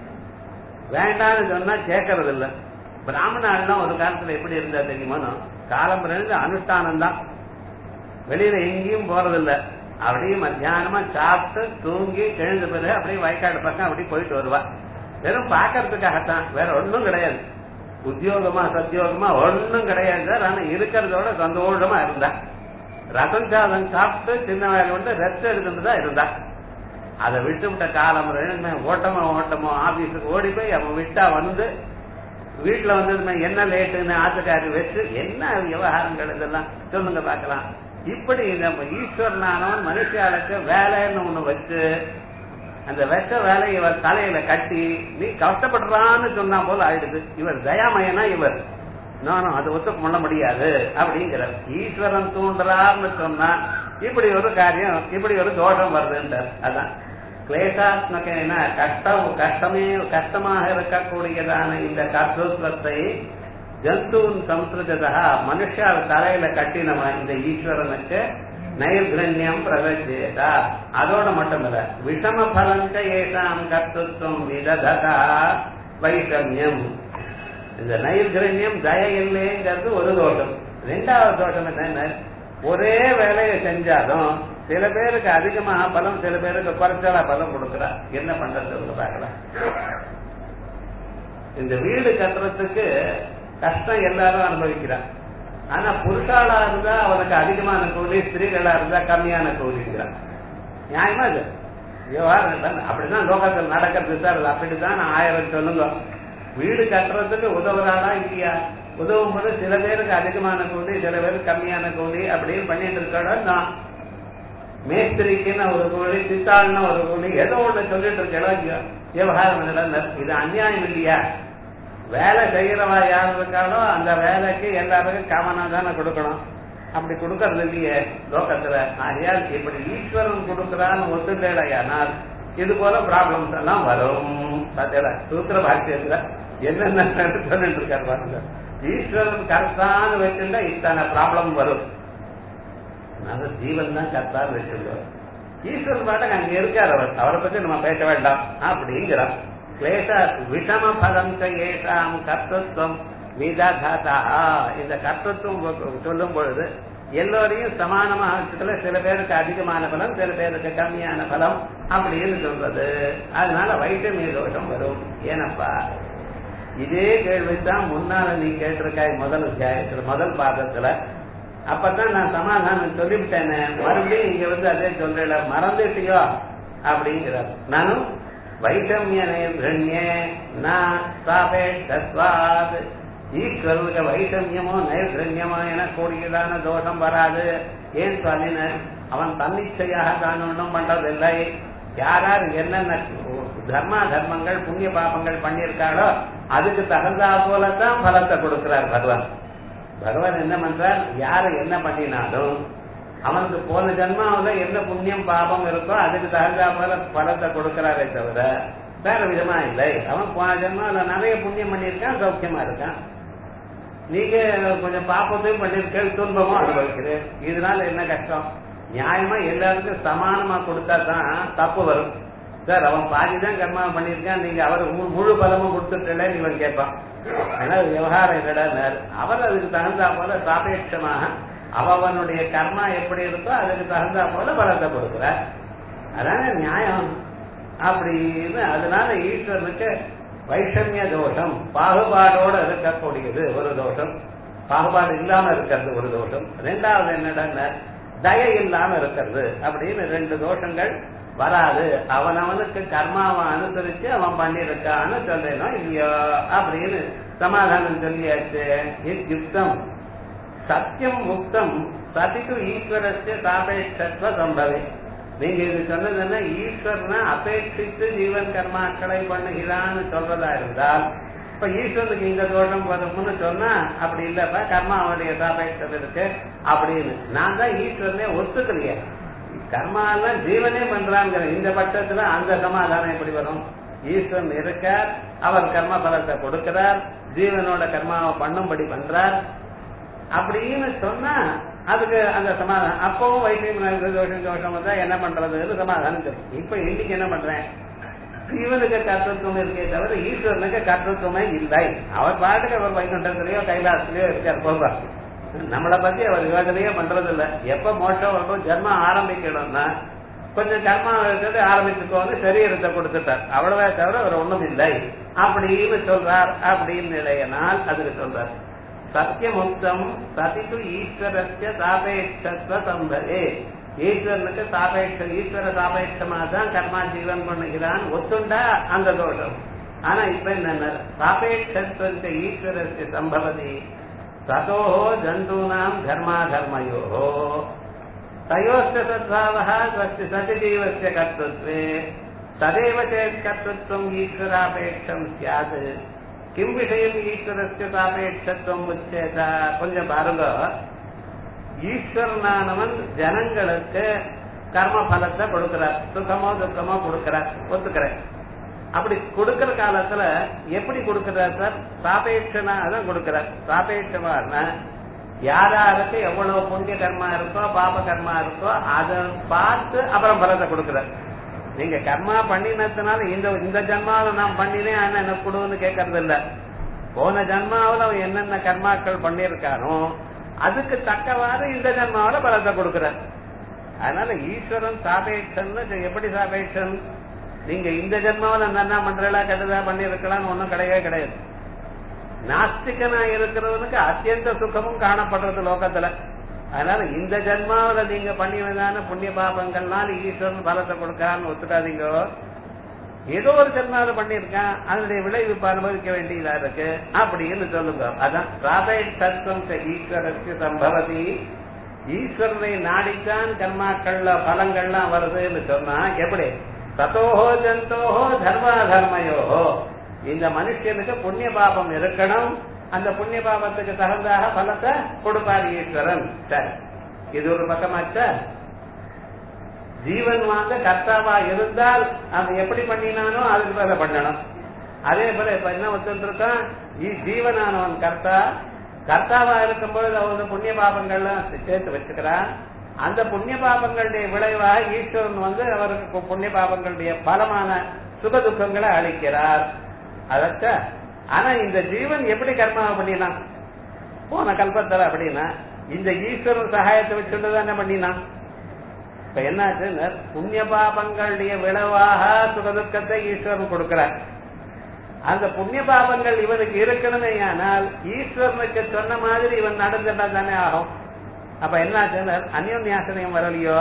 வேண்டாம்னு சொன்னா கேட்கறது இல்லை பிராமணாள்லாம் ஒரு காலத்துல எப்படி இருந்தா தெரியுமா காலம் இருந்து அனுஷ்டானம் தான் வெளியில எங்கேயும் போறதில்ல அப்படியே மத்தியானமா சாப்பிட்டு தூங்கி எழுந்த பிறகு அப்படியே வயக்காடு பக்கம் அப்படி போயிட்டு வருவா வெறும் பாக்கிறதுக்காகத்தான் வேற ஒன்றும் கிடையாது உத்தியோகமா சத்தியோகமா ஒன்றும் கிடையாது ஆனா இருக்கிறதோட சந்தோஷமா இருந்தா ரசம் சாதம் சாப்பிட்டு சின்ன வேலை வந்து ரெஸ்ட் எடுத்துட்டு தான் இருந்தா அதை விட்டு விட்ட காலம் ஓட்டமோ ஓட்டமோ ஆபீஸுக்கு ஓடி போய் அவன் விட்டா வந்து வீட்டுல வந்து என்ன லேட்டுன்னு ஆத்துக்காரி வச்சு என்ன விவகாரங்கள் இதெல்லாம் சொல்லுங்க பாக்கலாம் இப்படி நம்ம ஈஸ்வரனானவன் மனுஷாளுக்கு வேலைன்னு ஒண்ணு வச்சு அந்த வெச்ச வேலையை இவர் தலையில கட்டி நீ கஷ்டப்படுறான்னு சொன்னா போல ஆயிடுது இவர் தயாமயனா இவர் நானும் அதை ஒத்துக்க பண்ண முடியாது அப்படிங்கிறார் ஈஸ்வரன் தூண்டுறார்னு சொன்னா இப்படி ஒரு காரியம் இப்படி ஒரு தோஷம் வருதுன்றார் அதான் கிளேசாத்மகன கஷ்டம் கஷ்டமே கஷ்டமாக இருக்கக்கூடியதான இந்த கர்த்தத்துவத்தை ஜந்தூன் சம்ஸ்கிருதா மனுஷால் தலையில கட்டினவன் இந்த ஈஸ்வரனுக்கு நைர்கிரண்யம் பிரகஜேதா அதோட மட்டும் இல்ல விஷம பலங்க ஏசாம் கர்த்தத்துவம் விததா வைஷமியம் இந்த நைர்கிரண்யம் தய இல்லைங்கிறது ஒரு தோஷம் ரெண்டாவது தோஷம் என்ன ஒரே வேலையை செஞ்சாலும் சில பேருக்கு அதிகமாக பலம் சில பேருக்கு குறைச்சலா பலம் கொடுக்குறா என்ன பண்றது பார்க்கலாம் இந்த வீடு கட்டுறதுக்கு கஷ்டம் எல்லாரும் அனுபவிக்கிறான் ஆனா புருஷாளா இருந்தா அவனுக்கு அதிகமான கூலி ஸ்திரீகளா இருந்தா கம்மியான கூலிங்கிறான் நியாயமா இது விவகாரம் இல்லை. அப்படிதான் லோகத்தில் நடக்கிறது சார் அது அப்படிதான் நான் ஆயிரம் சொல்லுங்க வீடு கட்டுறதுக்கு உதவுறாளா இல்லையா உதவும் போது சில பேருக்கு அதிகமான கூலி சில பேருக்கு கம்மியான கூலி அப்படின்னு பண்ணிட்டு இருக்காடா நான் மேஸ்திரிக்குன்னு ஒரு கூலி சித்தாள்னு ஒரு கூலி ஏதோ ஒண்ணு சொல்லிட்டு இருக்கா இல்லையா விவகாரம் இல்லை. இது அநியாயம் இல்லையா வேலை செய்யறவா யார் இருக்காளோ அந்த வேலைக்கு எல்லாருக்கும் காமனா தானே கொடுக்கணும் அப்படி கொடுக்கறது இல்லையே லோகத்துல ஆகையால் இப்படி ஈஸ்வரன் கொடுக்கிறான்னு ஒத்துட்டேடையானால் இது போல ப்ராப்ளம்ஸ் எல்லாம் வரும் பார்த்தீங்களா சூத்திர பாக்கியத்துல என்னென்ன சொல்லிட்டு இருக்காரு பாருங்க ஈஸ்வரன் கர்த்தான்னு வச்சுட்டா இத்தனை ப்ராப்ளம் வரும் அதனால ஜீவன் தான் கர்த்தான்னு வச்சிருக்கோம் ஈஸ்வரன் பாட்டுக்கு அங்க இருக்கார் அவர் அவரை பத்தி நம்ம பேச வேண்டாம் அப்படிங்கிறார் கிளேச விஷம பலம் ஏஷாம் கர்த்தத்துவம் விதகதா இந்த கர்த்தத்துவம் சொல்லும் பொழுது எல்லோரையும் சமானமாக வச்சுக்கல சில பேருக்கு அதிகமான பலம் சில பேருக்கு கம்மியான பலம் அப்படின்னு சொல்றது அதனால வைட்டமிய தோஷம் வரும் ஏனப்பா இதே கேள்விதான் முன்னால நீ கேட்டிருக்காய் முதல் அத்தியாயத்துல முதல் பாதத்துல அப்பதான் நான் சமாதானம் சொல்லிவிட்டேனே மறுபடியும் இங்க வந்து அதே சொல்றேன் மறந்துட்டியோ அப்படிங்கிறார் நானும் வைஷமிய நைர்கண்யே நான் சாபேஷத்வாத் ஈஸ்வரனுக்கு வைஷமியமோ நைர்கண்யமோ என கூடியதான தோஷம் வராது ஏன் சொல்லின அவன் தன்னிச்சையாக தான் ஒன்றும் பண்றதில்லை யார் யார் என்னென்ன தர்மா தர்மங்கள் புண்ணிய பாபங்கள் பண்ணியிருக்காளோ அதுக்கு தகுந்தா போலதான் பலத்தை கொடுக்கிறார் பகவான் பகவான் என்ன பண்றார் யாரு என்ன பண்ணினாலும் அவனுக்கு போன ஜென்மாவுல என்ன புண்ணியம் பாபம் இருக்கோ அதுக்கு தகுந்தா போல பலத்தை கொடுக்கிறாரே தவிர வேற விதமா இல்லை அவன் போன ஜென்மாவுல நிறைய புண்ணியம் பண்ணியிருக்கான் சௌக்கியமா இருக்கான் நீங்க கொஞ்சம் பாப்பத்தையும் பண்ணிருக்கேன் துன்பமும் அனுபவிக்கிறேன் இதனால என்ன கஷ்டம் நியாயமா எல்லாருக்கும் சமானமா கொடுத்தா தான் தப்பு வரும் சார் அவன் பாதி தான் கர்மா பண்ணியிருக்கான் நீங்க அவர் மு- முழு பலமும் கொடுத்துட்டேன்னு இவன் கேட்பான் ஏன்னா விவகாரம் என்னடா அவர் அதுக்கு தகுந்தா போல சாபேட்சமாக அவனுடைய கர்மா எப்படி இருக்கோ அதுக்கு தகுந்தா போல பலத்தை கொடுக்கிறார் அதான நியாயம் அப்படின்னு அதனால ஈஸ்வரனுக்கு வைஷமிய தோஷம் பாகுபாடோட இருக்கக்கூடியது ஒரு தோஷம் பாகுபாடு இல்லாம இருக்கிறது ஒரு தோஷம் ரெண்டாவது என்னடா தய இல்லாம இருக்கிறது அப்படின்னு ரெண்டு தோஷங்கள் வராது அவனவனுக்கு கர்மாவை அனுசரிச்சு அவன் பண்ணிருக்கான்னு சொல்றேனோ இல்லையோ அப்படின்னு சமாதானம் சொல்லியாச்சு இத் யுக்தம் சத்தியம் முக்தம் சதிக்கு ஈஸ்வரஸ்ய சாபேட்சத்துவ சம்பவே நீங்க இது சொன்னதுன்னா ஈஸ்வரனை அபேட்சித்து ஜீவன் கர்மாக்களை பண்ணுகிறான்னு சொல்றதா இருந்தால் இப்ப ஈஸ்வரனுக்கு இந்த தோஷம் வரும்னு சொன்னா அப்படி இல்லப்பா கர்மாவுடைய சாபேட்சம் இருக்கு அப்படின்னு நான் தான் ஈஸ்வரனே ஒத்துக்கலையே கர்மா எல்லாம் ஜீவனே பண்றாங்கிற இந்த பட்சத்துல அந்த சமாதானம் எப்படி வரும் ஈஸ்வரன் இருக்கார் அவர் கர்ம பலத்தை கொடுக்கிறார் ஜீவனோட கர்மாவை பண்ணும்படி பண்றார் அப்படின்னு சொன்னா அதுக்கு அந்த சமாதானம் அப்பவும் வைத்தியம் தோஷம் தோஷம் வந்தா என்ன பண்றதுன்னு சமாதானம் தெரியும் இப்ப இன்னைக்கு என்ன பண்றேன் ஜீவனுக்கு கர்த்தத்துவம் இருக்கே தவிர ஈஸ்வரனுக்கு கர்த்தத்துவமே இல்லை அவர் பாட்டுக்கு அவர் வைகுண்டத்திலேயோ கைலாசத்திலேயோ இருக்கார் போவார் நம்மளை பத்தி அவர் யோஜனையே பண்றது இல்ல எப்ப மோட்சம் வரணும் ஜென்மம் ஆரம்பிக்கணும்னா கொஞ்சம் கர்மா இருக்கிறது ஆரம்பிச்சுக்கோன்னு சரீரத்தை கொடுத்துட்டார் அவ்வளவே தவிர அவர் ஒண்ணும் இல்லை அப்படின்னு சொல்றார் அப்படின்னு நிலையனால் அதுக்கு சொல்றார் சத்தியமுக்தம் சதித்து ஈஸ்வரஸ்ய சாபேட்சத்துவ சம்பதே ஈஸ்வரனுக்கு சாபேட்ச ஈஸ்வர சாபேட்சமா தான் கர்மா ஜீவன் பண்ணுகிறான் ஒத்துண்டா அந்த தோஷம் ஆனா இப்ப என்ன சாபேட்சத்துவ ஈஸ்வரஸ்ய சம்பவதி ததோ ஜந்தூனாம் தர்மா தர்மயோ தயோஸ்ய சத்பாவः स्वस्य सतिजीवस्य कर्तृत्वे तदेव चेत् कर्तृत्वम् ஈஸ்வராபேட்சம் ஸ்யாத் கிம் விஷயம் ஈஸ்வரஸ்ய சாபேட்சத்துவம் உச்சேத கொஞ்சம் பாருங்க ஈஸ்வரனானவன் ஜனங்களுக்கு கர்ம பலத்தை கொடுக்கிறார் சுகமோ துக்கமோ கொடுக்கிறார் ஒத்துக்கிறேன் அப்படி கொடுக்கிற காலத்துல எப்படி கொடுக்கிறார் சார் சாபேட்சனா தான் கொடுக்கிறார் சாபேட்சமானா யார் யாருக்கு எவ்வளவு புண்ணிய கர்மா இருக்கோ பாப கர்மா இருக்கோ அதை பார்த்து அப்புறம் பலத்தை கொடுக்கிறார் நீங்க கர்மா பண்ணினதுனால இந்த இந்த ஜன்மாவில நான் பண்ணினேன் ஆனா எனக்கு கொடுன்னு கேட்கறது இல்ல போன ஜன்மாவில் அவன் என்னென்ன கர்மாக்கள் பண்ணியிருக்கானோ அதுக்கு தக்கவாறு இந்த ஜன்மாவில பலத்தை கொடுக்கிறார் அதனால ஈஸ்வரன் சாபேட்சன் எப்படி சாபேட்சன் நீங்க இந்த ஜென்மாவில் என்ன பண்றீங்களா கெட்டதா பண்ணிருக்கலாம்னு ஒண்ணும் கிடையவே கிடையாது நாஸ்திகனா இருக்கிறவனுக்கு அத்தியந்த சுகமும் காணப்படுறது லோகத்துல அதனால இந்த ஜென்மாவில நீங்க பண்ணினதான புண்ணிய பாபங்கள்னால ஈஸ்வரன் பலத்தை கொடுக்கறான்னு ஒத்துக்காதீங்க ஏதோ ஒரு ஜென்மாவில பண்ணியிருக்கான் அதனுடைய விளைவு இப்ப அனுபவிக்க வேண்டியதா இருக்கு அப்படின்னு சொல்லுங்க அதான் ராதை தத்துவம் ஈஸ்வரருக்கு சம்பவதி ஈஸ்வரனை நாடித்தான் கர்மாக்கள்ல பலங்கள்லாம் வருதுன்னு சொன்னா எப்படி தத்தோஹோ ஜந்தோஹோ தர்மா தர்மயோஹோ இந்த மனுஷனுக்கு புண்ணிய பாபம் இருக்கணும் அந்த புண்ணிய பாபத்துக்கு தகுந்தாக பலத்தை கொடுப்பார் ஈஸ்வரன் சரி இது ஒரு பக்கமாச்ச ஜீவன் வாங்க கர்த்தாவா இருந்தால் அவன் எப்படி பண்ணினானோ அதுக்கு மேல பண்ணணும் அதே போல இப்ப என்ன ஒத்துட்டு இருக்கான் ஜீவனானவன் கர்த்தா கர்த்தாவா இருக்கும் பொழுது அவன் புண்ணிய பாபங்கள்லாம் சேர்த்து வச்சுக்கிறான் அந்த புண்ணிய பாபங்களுடைய விளைவாக ஈஸ்வரன் வந்து அவருக்கு புண்ணிய பாபங்களுடைய பலமான சுக துக்கங்களை அளிக்கிறார் அதற்க ஆனா இந்த ஜீவன் எப்படி கர்மாவை பண்ணினான் போன கல்பத்துல அப்படின்னா இந்த ஈஸ்வரன் சகாயத்தை வச்சுட்டு என்ன பண்ணினான் இப்ப என்னாச்சு புண்ணிய பாபங்களுடைய விளைவாக சுகதுக்கத்தை ஈஸ்வரன் கொடுக்கிறார் அந்த புண்ணிய பாபங்கள் இவனுக்கு இருக்கணுமே ஆனால் ஈஸ்வரனுக்கு சொன்ன மாதிரி இவன் நடந்துட்டா தானே ஆகும் அப்ப என்னாச்சு அந்யோன்யாசனம் வரலையோ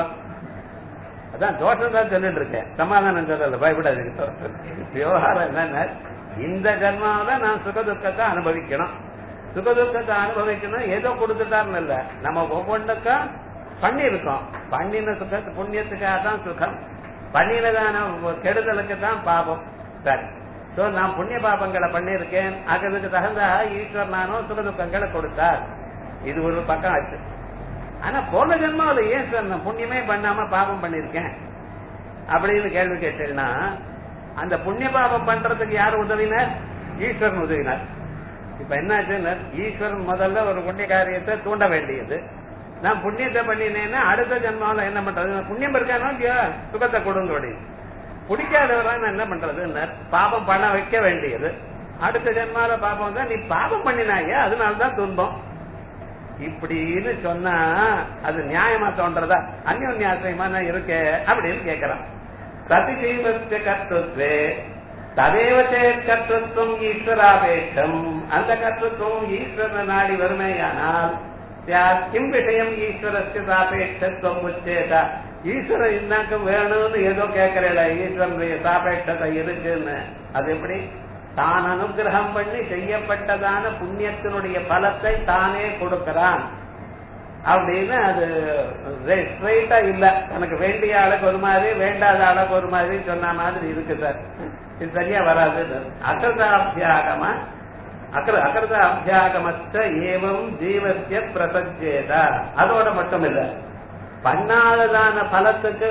அதான் தோஷம் தான் சொல்லிட்டு இருக்கேன் சமாதானம் சொல்லல பயப்படாது விவகாரம் என்னன்னா இந்த ஜென்மாவில நான் சுகதுக்கத்தை அனுபவிக்கணும் சுகதுக்கத்தை அனுபவிக்கணும் ஏதோ கொடுத்துட்டாருன்னு இல்ல நம்ம ஒவ்வொன்றுக்கும் பண்ணிருக்கோம் பண்ணின சுக புண்ணியத்துக்காக தான் சுகம் பண்ணினதான கெடுதலுக்கு தான் பாபம் சரி சோ நான் புண்ணிய பாபங்களை பண்ணிருக்கேன் அதுக்கு தகுந்தாக ஈஸ்வர் நானும் சுகதுக்கங்களை கொடுத்தார் இது ஒரு பக்கம் ஆச்சு ஆனா போன ஜென்மாவில ஏன் சார் நான் புண்ணியமே பண்ணாம பாபம் பண்ணிருக்கேன் அப்படின்னு கேள்வி கேட்டேன்னா அந்த புண்ணிய பாபம் பண்றதுக்கு யார் உதவினர் ஈஸ்வரன் உதவினார் இப்ப என்னாச்சுன்னா ஈஸ்வரன் முதல்ல ஒரு புண்ணிய காரியத்தை தூண்ட வேண்டியது நான் புண்ணியத்தை பண்ணினேன்னா அடுத்த ஜென்மாவில என்ன பண்றது புண்ணியம் இருக்கானோ இல்லையா சுகத்தை கொடுங்க அப்படின்னு பிடிக்காதவரா நான் என்ன பண்றது பாபம் பண்ண வைக்க வேண்டியது அடுத்த ஜென்மால பாபம் தான் நீ பாபம் பண்ணினாங்க அதனாலதான் துன்பம் இப்படின்னு சொன்னா அது நியாயமா தோன்றதா அந்யோன்யாசயமா இருக்கு அப்படின்னு கேக்குறான் சதிஜீவஸ்ய கர்த்தத்வே ததேவ சேத் கர்த்தத்துவம் ஈஸ்வராபேட்சம் அந்த கர்த்தத்துவம் ஈஸ்வர நாடி வருமேயானால் கிம் விஷயம் ஈஸ்வரஸ்ய சாபேட்சத்துவம் உச்சேதா ஈஸ்வரன் இன்னாக்கம் வேணும்னு ஏதோ கேட்கறல ஈஸ்வரனுடைய சாபேட்சத்தை இருக்குன்னு அது எப்படி தான் அனுகிரகம் பண்ணி செய்யப்பட்டதான புண்ணியத்தினுடைய பலத்தை தானே கொடுக்கிறான் அப்படின்னு அது ஸ்ட்ரைட்டா இல்ல தனக்கு வேண்டிய ஆளுக்கு ஒரு மாதிரி வேண்டாத ஆளுக்கு ஒரு மாதிரி சொன்ன மாதிரி இருக்கு சார் இது சரியா வராது அகிருதாபியாகம அக்ர அகிருத அபியாகமத்த ஏவம் ஜீவசிய பிரசஜேதா அதோட மட்டும் இல்ல பண்ணாததான பலத்துக்கு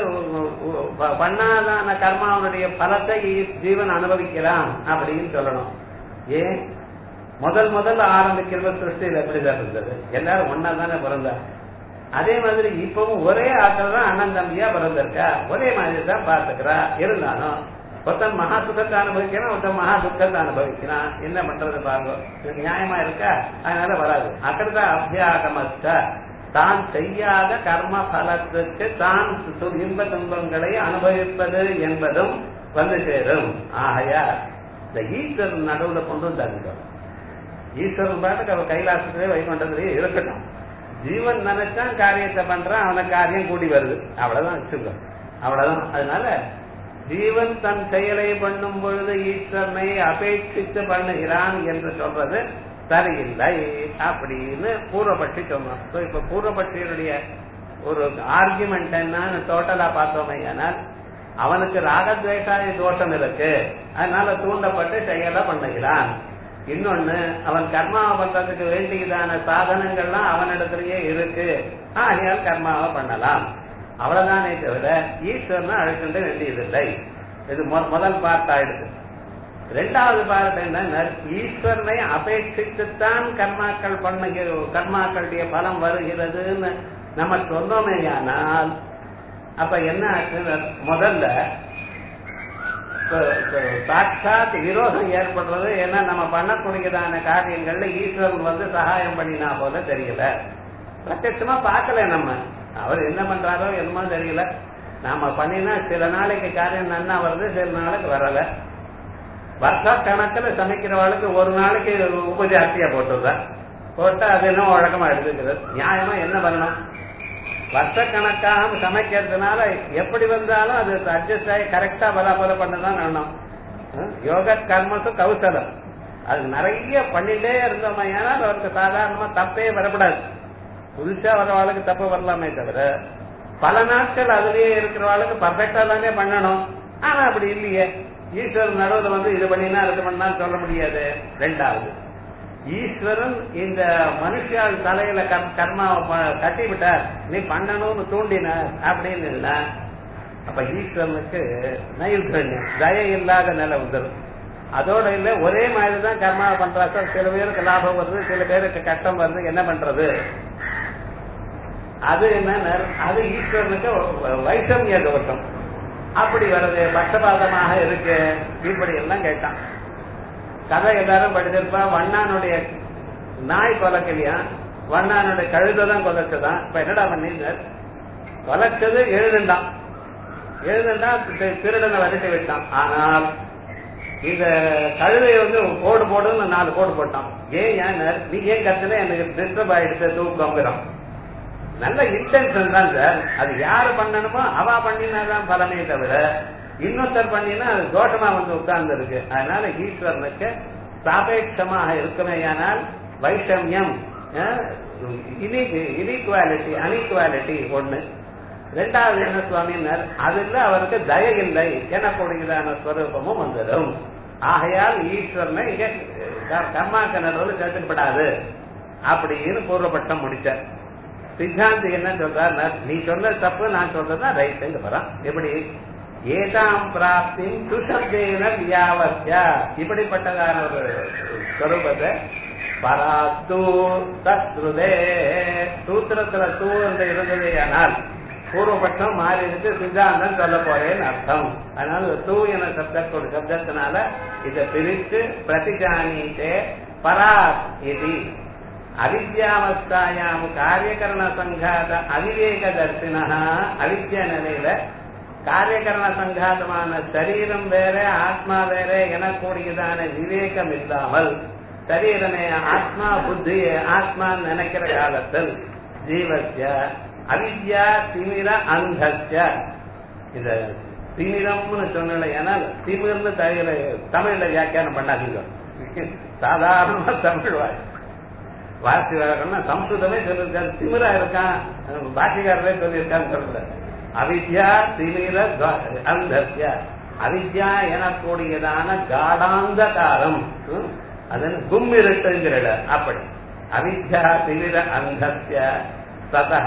பண்ணாதான கர்மாவனுடைய பலத்தை ஜீவன் அனுபவிக்கிறான் அப்படின்னு சொல்லணும் ஏன் முதல் முதல்ல ஆரம்பிக்கிற சிருஷ்டியில் எப்படிதான் இருந்தது எல்லாரும் ஒன்னா தானே பிறந்தார் அதே மாதிரி இப்பவும் ஒரே ஆட்கள் தான் அண்ணன் தம்பியா பிறந்திருக்கா ஒரே மாதிரி தான் பார்த்துக்கிறா இருந்தாலும் ஒருத்தன் மகா சுகத்தை அனுபவிக்கிறான் ஒருத்தன் மகா துக்கத்தை அனுபவிக்கிறான் என்ன பண்றது பாருங்க இது நியாயமா இருக்கா அதனால வராது அக்கிருத அபியாகமஸ்த தான் செய்யாத கர்ம பலத்துக்கு தான் இன்ப துன்பங்களை அனுபவிப்பது என்பதும் வந்து சேரும் ஆகையா இந்த ஈஸ்வரன் நடுவுல கொண்டு வந்தாங்க ஈஸ்வரன் பாட்டுக்கு அவன் கைலாசத்திலே வைகுண்டத்திலேயே இருக்கட்டும் ஜீவன் நினைச்சான் காரியத்தை பண்றான் அவனுக்கு காரியம் கூடி வருது அவ்வளவுதான் வச்சுக்கோ அவ்வளவுதான் அதனால ஜீவன் தன் செயலை பண்ணும் பொழுது ஈஸ்வரனை அபேட்சித்து பண்ணுகிறான் என்று சொல்றது சரியில்லை அப்படின்னு பூர்வபட்சி சொன்னோம் So, இப்ப பூர்வபட்சியினுடைய ஒரு ஆர்குமெண்ட் என்னன்னு டோட்டலா பார்த்தோமே ஆனால் அவனுக்கு ராகத்வேஷாதி தோஷம் இருக்கு அதனால தூண்டப்பட்டு செயலை பண்ணுகிறான் இன்னொன்னு அவன் கர்மாவை பண்றதுக்கு வேண்டியதான சாதனங்கள்லாம் அவனிடத்திலேயே இருக்கு ஆகையால் கர்மாவை பண்ணலாம் அவ்வளவுதானே தவிர ஈஸ்வரனை அழைக்கின்ற வேண்டியதில்லை இது மொ- முதல் பார்ட் ஆயிடுது ரெண்டாவது பார்ட் என்ன ஈஸ்வரனை அபேட்சித்துத்தான் கர்மாக்கள் பண்ணுகிற கர்மாக்களுடைய பலம் வருகிறதுன்னு நம்ம சொன்னோமேயானால் அப்ப என்ன ஆச்சு முதல்ல இப்ப- இப்ப சாட்சாத் விரோதம் ஏற்படுறது ஏன்னா நம்ம பண்ணக்கூடியதான காரியங்கள்ல ஈஸ்வரன் வந்து சகாயம் பண்ணினா போல தெரியல பிரத்யட்சமா பார்க்கல நம்ம அவர் என்ன பண்றாரோ என்னமோ தெரியல நாம பண்ணினா சில நாளைக்கு காரியம் நன்னா வருது சில நாளைக்கு வரல வருஷ கணக்குல சமைக்கிறவளுக்கு ஒரு நாளைக்கு உபஜாஸ்தியா போட்டுருதா போட்டா அது என்ன வழக்கமா எடுத்துக்கிறது நியாயமா என்ன பண்ணணும் வருஷக்கணக்காக சமைக்கிறதுனால எப்படி வந்தாலும் அது அட்ஜஸ்ட் ஆகி கரெக்டா பலாபல பண்ணதான் வேணும் யோக கர்மசு கௌசலம் அது நிறைய பண்ணிட்டே இருந்தோம் ஏன்னா அவருக்கு சாதாரணமா தப்பே வரக்கூடாது புதுசா வரவாளுக்கு தப்பு வரலாமே தவிர பல நாட்கள் அதுலயே இருக்கிறவாளுக்கு பர்ஃபெக்டா தானே பண்ணணும் ஆனா அப்படி இல்லையே ஈஸ்வரன் நடுவில் வந்து இது பண்ணினா இது பண்ணா சொல்ல முடியாது ரெண்டாவது ஈஸ்வரன் இந்த மனுஷால் தலையில கர்மா கட்டி விட்டார் நீ பண்ணணும்னு தூண்டினார் அப்படின்னு இல்ல அப்ப ஈஸ்வரனுக்கு நைர்கண்யம் தய இல்லாத நிலை வந்துடும் அதோட இல்ல ஒரே மாதிரி தான் கர்மா பண்றா சார் சில பேருக்கு லாபம் வருது சில பேருக்கு கஷ்டம் வருது என்ன பண்றது அது என்ன அது ஈஸ்வரனுக்கு வைஷமிய தோஷம் அப்படி வருது பட்சபாதமாக இருக்கு இப்படி எல்லாம் கேட்டான் கதை எல்லாரும் படிச்சிருப்பா வண்ணானுடைய நாய் கொலைக்கலையா வண்ணானுடைய கழுதை தான் கொலைச்சதான் இப்ப என்னடா பண்ணிருந்தார் கொலைச்சது எழுதுண்டான் எழுதுண்டா திருடனை வரிசை விட்டான் ஆனால் இந்த கழுதையை வந்து போடு போடுன்னு நாலு போடு போட்டான் ஏன் ஏன் நீ ஏன் கத்துன எனக்கு டிஸ்டர்ப் ஆயிடுச்சு தூக்கங்கிறோம் நல்ல இன்டென்ஷன் தான் சார் அது யாரு பண்ணணுமோ அவ பண்ணினாதான் பலனே தவிர இன்னொருத்தர் பண்ணினா அது தோஷமா வந்து உட்கார்ந்து இருக்கு அதனால ஈஸ்வரனுக்கு சாபேட்சமாக இருக்குமேயானால் வைஷமியம் இனீக்வாலிட்டி அன்இக்வாலிட்டி ஒண்ணு ரெண்டாவது என்ன சுவாமினர் அதுல அவருக்கு தய இல்லை எனக்கூடியதான ஸ்வரூபமும் வந்துடும் ஆகையால் ஈஸ்வரனை இங்க கர்மா கிணறு சேர்த்துக்கப்படாது அப்படின்னு பூர்வபட்சம் முடிச்சார் சித்தாந்தி என்ன சொல்றார் நீ சொன்னது தப்பு நான் சொல்றதா ரைட்டுங்க வரான் எப்படி ஏதாம் பிராப்தி சுசப்தேன வியாவசியா இப்படிப்பட்டதான ஒரு ஸ்வரூபத்தை பராத்து தஸ்ருதே சூத்திரத்துல தூ என்று இருந்ததே ஆனால் பூர்வபட்சம் மாறி இருக்கு சித்தாந்தம் சொல்ல போறேன்னு அர்த்தம் அதனால தூ என சப்தத்தோட சப்தத்தினால இதை பிரித்து பிரதிஜானீட்டே பராத் இது அவித்யாவஸ்தாயாம் காரியகரண சங்காத அவிவேக தர்சினா அவித்யா நிலையில காரியகரண சங்காதமான சரீரம் வேற ஆத்மா வேற எனக்கூடியதான விவேகம் இல்லாமல் சரீரமே ஆத்மா புத்தி ஆத்மா நினைக்கிற காலத்தில் ஜீவசிய அவித்யா திமிர அந்தஸ்ய இந்த திமிரம்னு சொன்ன ஏன்னா திமிர்னு தமிழ தமிழ்ல வியாக்கியானம் பண்ணாதீங்க சாதாரணமா தமிழ் வாய் வாசி வழக்கம்னா சம்ஸ்கிருதமே சொல்லிருக்காரு திமிரா இருக்கான் பாஷிகாரரே சொல்லியிருக்கான்னு சொல்லல அவித்யா திமிர அந்தஸ்ய அவித்யா எனக்கூடியதான காடாந்தகாரம் அதன் கும்மிருட்டுங்கிறல அப்படி அவித்யா திமிர அந்தஸ்ய ததா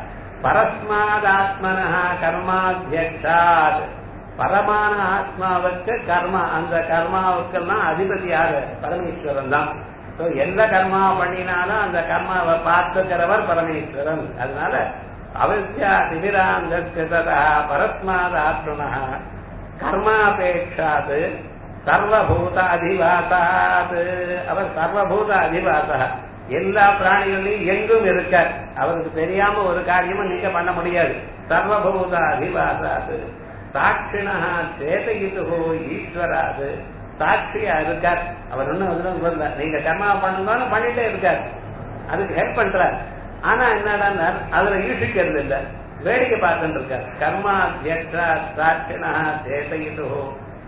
பரஸ்மாதாத்மன கர்மாத்தியக்ஷாத் பரமான ஆத்மாவுக்கு கர்மா அந்த கர்மாவுக்கெல்லாம் அதிபதி யாரு பரமேஸ்வரன் தான் எந்த கர்மா பண்ணினாலும் அந்த கர்மாவை பார்த்துக்கிறவர் பரமேஸ்வரன் அதனால அவித்யா திமிராந்தா பரஸ்மாதாத்மன கர்மாபேட்சாது சர்வபூத அதிவாசாது அவர் சர்வபூத அதிவாசா எல்லா பிராணிகளையும் எங்கும் இருக்கார் அவருக்கு தெரியாம ஒரு காரியமும் நீங்க பண்ண முடியாது சர்வபூத அதிவாசாது சாட்சிணா சேதகிதுகோ ஈஸ்வராது சாட்சியா இருக்கார் அவர் ஒண்ணும் அதுதான் சொல்லல நீங்க கர்மா பண்ணுங்கன்னு பண்ணிட்டே இருக்கார் அதுக்கு ஹெல்ப் பண்றார் ஆனா என்னடா அதுல ஈசிக்கிறது இல்ல வேடிக்கை பார்த்துட்டு இருக்கார் கர்மா தியக்ஷா சாட்சிணா சேதகிதுகோ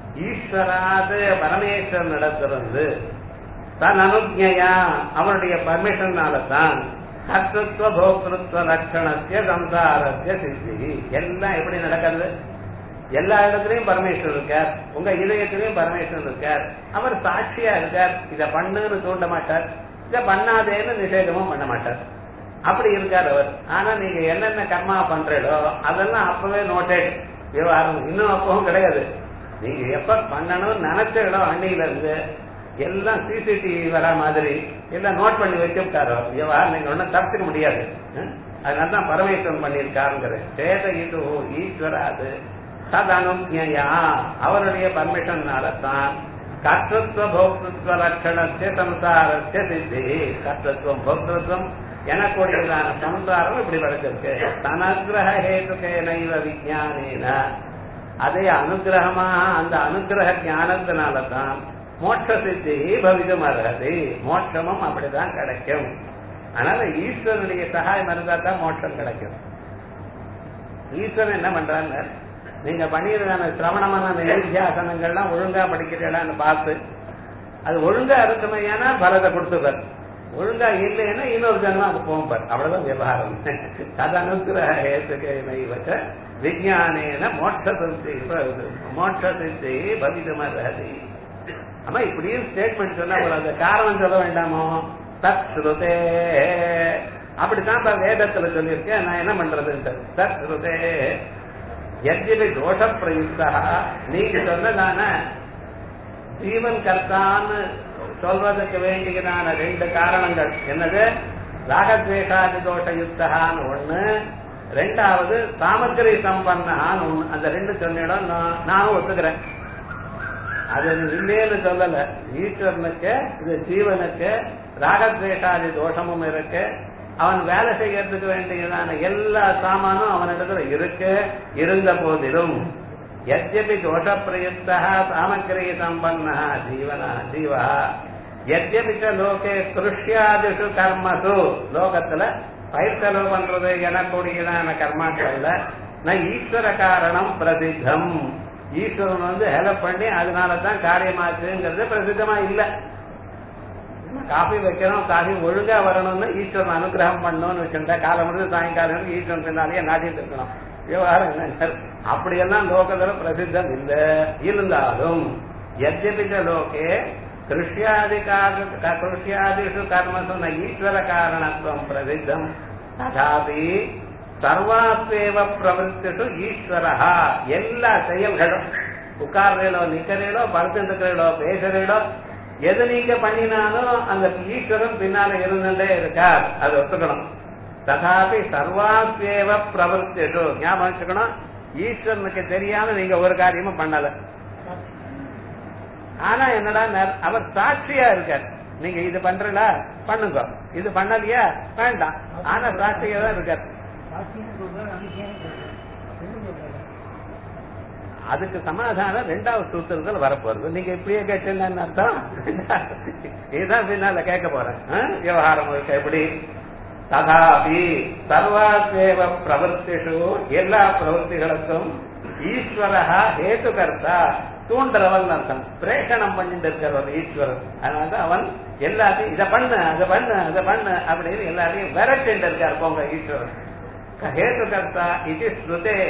ஈஸ்வராது பரமேஸ்வரன் இடத்திலிருந்து தன் அனுஜையா அவனுடைய பர்மிஷன்னால தான் கர்த்தத்துவ போக்திருத்துவ லட்சணத்திய சம்சாரத்திய சித்தி எல்லாம் எப்படி நடக்கிறது எல்லா இடத்துலயும் பரமேஸ்வரன் இருக்கார் உங்க இதயத்திலையும் பரமேஸ்வரன் இருக்கார் அவர் சாட்சியா இருக்கார் இத பண்ணுன்னு தூண்ட மாட்டார் இத பண்ணாதேன்னு நிஷேதமும் பண்ண மாட்டார் அப்படி இருக்கார் அவர் ஆனா நீங்க என்னென்ன கர்மா பண்றீடோ அதெல்லாம் அப்பவே நோட்டட் விவகாரம் இன்னும் அப்பவும் கிடையாது நீங்க எப்ப பண்ணணும்னு நினைச்ச இடம் அன்னையில இருந்து எல்லாம் சிசிடிவி வர மாதிரி எல்லாம் நோட் பண்ணி வச்சுட்டாரு விவகாரம் நீங்க ஒன்னும் தப்பிக்க முடியாது அதனாலதான் பரமேஸ்வரன் பண்ணியிருக்காருங்கிற சேத இது ஈஸ்வராது ததனுஜயா அவருடைய பர்மிஷன்னால தான் கர்த்தத்துவ போக்திருத்துவ லட்சணத்திய சம்சாரத்திய சித்தி கர்த்தத்துவம் போக்திருத்துவம் எனக்கூடியதான சம்சாரம் இப்படி வளர்ச்சிருக்கு தனகிரக ஹேதுகேனைவ விஜயானேன அதே அனுகிரகமாக அந்த அனுகிரக ஞானத்தினால தான் மோட்ச சித்தி பவிதம் அருகது மோட்சமும் அப்படிதான் கிடைக்கும் அதனால ஈஸ்வரனுடைய சகாயம் இருந்தா தான் மோட்சம் கிடைக்கும் ஈஸ்வரன் என்ன பண்றாங்க நீங்க பண்ணியிருக்கான சிரவணமான நிதித்தியாசனங்கள்லாம் ஒழுங்கா படிக்கிறீங்களான்னு பார்த்து அது ஒழுங்கா இருக்குமையானா பலத்தை கொடுத்துப்பார் ஒழுங்கா இல்லைன்னா இன்னொரு ஜன்மாவுக்கு போகும்பார் அவ்வளவுதான் விவகாரம் ததனுக்கிற ஏத்துக்க விஜயானேன மோட்ச சித்தி மோட்ச சித்தி பவிதமர்ஹதி ஆமா இப்படியும் ஸ்டேட்மெண்ட் சொன்னா போல அந்த காரணம் சொல்ல வேண்டாமோ தத் ஸ்ருதே அப்படித்தான் இப்ப வேதத்துல சொல்லியிருக்கேன் நான் என்ன பண்றது தத் ஸ்ருதே எத்திரி தோஷ பிரயுக்தா நீங்க சொன்னதான ஜீவன் கர்த்தான்னு சொல்றதுக்கு வேண்டியதான ரெண்டு காரணங்கள் என்னது ராகத்வேஷாதி தோஷ யுக்தகான்னு ஒண்ணு ரெண்டாவது சாமக்கிரி சம்பன்னான்னு ஒண்ணு அந்த ரெண்டு சொன்னிடம் நானும் ஒத்துக்கிறேன் அது இல்லைன்னு சொல்லல ஈஸ்வரனுக்கு இது ஜீவனுக்கு ராகத்வேஷாதி தோஷமும் இருக்கு அவன் வேலை செய்யறதுக்கு வேண்டியதான எல்லா சாமானும் அவனிடத்துல இருக்கு இருந்த போதிலும் यद्यपि दोषप्रयुक्तः सामग्री सम्पन्नः जीवनः जीवः यद्यपि च லோகே கிருஷ்யாதிஷு கர்மசு லோகத்துல பயிர் செலவு பண்றது எனக்கூடியதான கர்மாக்கள்ல நான் ஈஸ்வர காரணம் பிரசித்தம் ஈஸ்வரன் வந்து ஹெல்ப் பண்ணி அதனால தான் காரியமாச்சுங்கிறது பிரசித்தமா இல்ல காஃபி வைக்கிறோம் காஃபி ஒழுங்கா வரணும்னு ஈஸ்வரன் அனுகிரகம் பண்ணணும்னு வச்சிருந்தா காலம் முடிஞ்சு சாயங்காலம் ஈஸ்வரன் பின்னாலேயே நாட்டிட்டு இருக்கணும் விவகாரம் என்ன அப்படியெல்லாம் லோகத்துல பிரசித்தம் இல்ல இருந்தாலும் எத்தியபிச்ச லோகே கிருஷ்யாதி கிருஷ்யாதிஷு கர்மசு ந ஈஸ்வர காரணத்துவம் பிரசித்தம் ததாபி சர்வாஸ்வேவ பிரவருத்திஷு ஈஸ்வரஹா எல்லா செயல்களும் உட்கார்றீங்களோ நிக்கிறீங்களோ படுத்துருக்கிறீங்களோ பேசுறீங்களோ எது நீங்க பண்ணினாலும் அந்த ஈஸ்வரன் பின்னால இருந்துட்டே இருக்கார் அது ஒத்துக்கணும் ததாபி சர்வாஸ்வேவ பிரவருத்திஷு ஞாபகம் வச்சுக்கணும் ஈஸ்வரனுக்கு தெரியாம நீங்க ஒரு காரியமும் பண்ணல ஆனா என்னடா அவர் சாட்சியா இருக்கார் நீங்க இது பண்றல பண்ணுங்க இது பண்ணலையா வேண்டாம் ஆனா சாட்சியா தான் இருக்கார் அதுக்கு சமாதானம் ரெண்டாவது சூத்திரத்தில் வரப்போறது நீங்க இப்படியே கேட்டீங்கன்னு அர்த்தம் இதுதான் பின்னால கேட்க போறேன் விவகாரம் எப்படி ததாபி சர்வாசேவ பிரவருத்திஷு எல்லா பிரவருத்திகளுக்கும் ஈஸ்வரஹா ஹேதுகர்த்தா தூண்டுறவன் அர்த்தம் பிரேஷனம் பண்ணிட்டு இருக்கிறவன் ஈஸ்வரன் அதனால அவன் எல்லாத்தையும் இதை பண்ணு அதை பண்ணு அதை பண்ணு அப்படின்னு எல்லாத்தையும் விரட்டிட்டு இருக்கார் போங்க ஈஸ்வரன் ஹேதுகர்த்தா இது ஸ்ருதே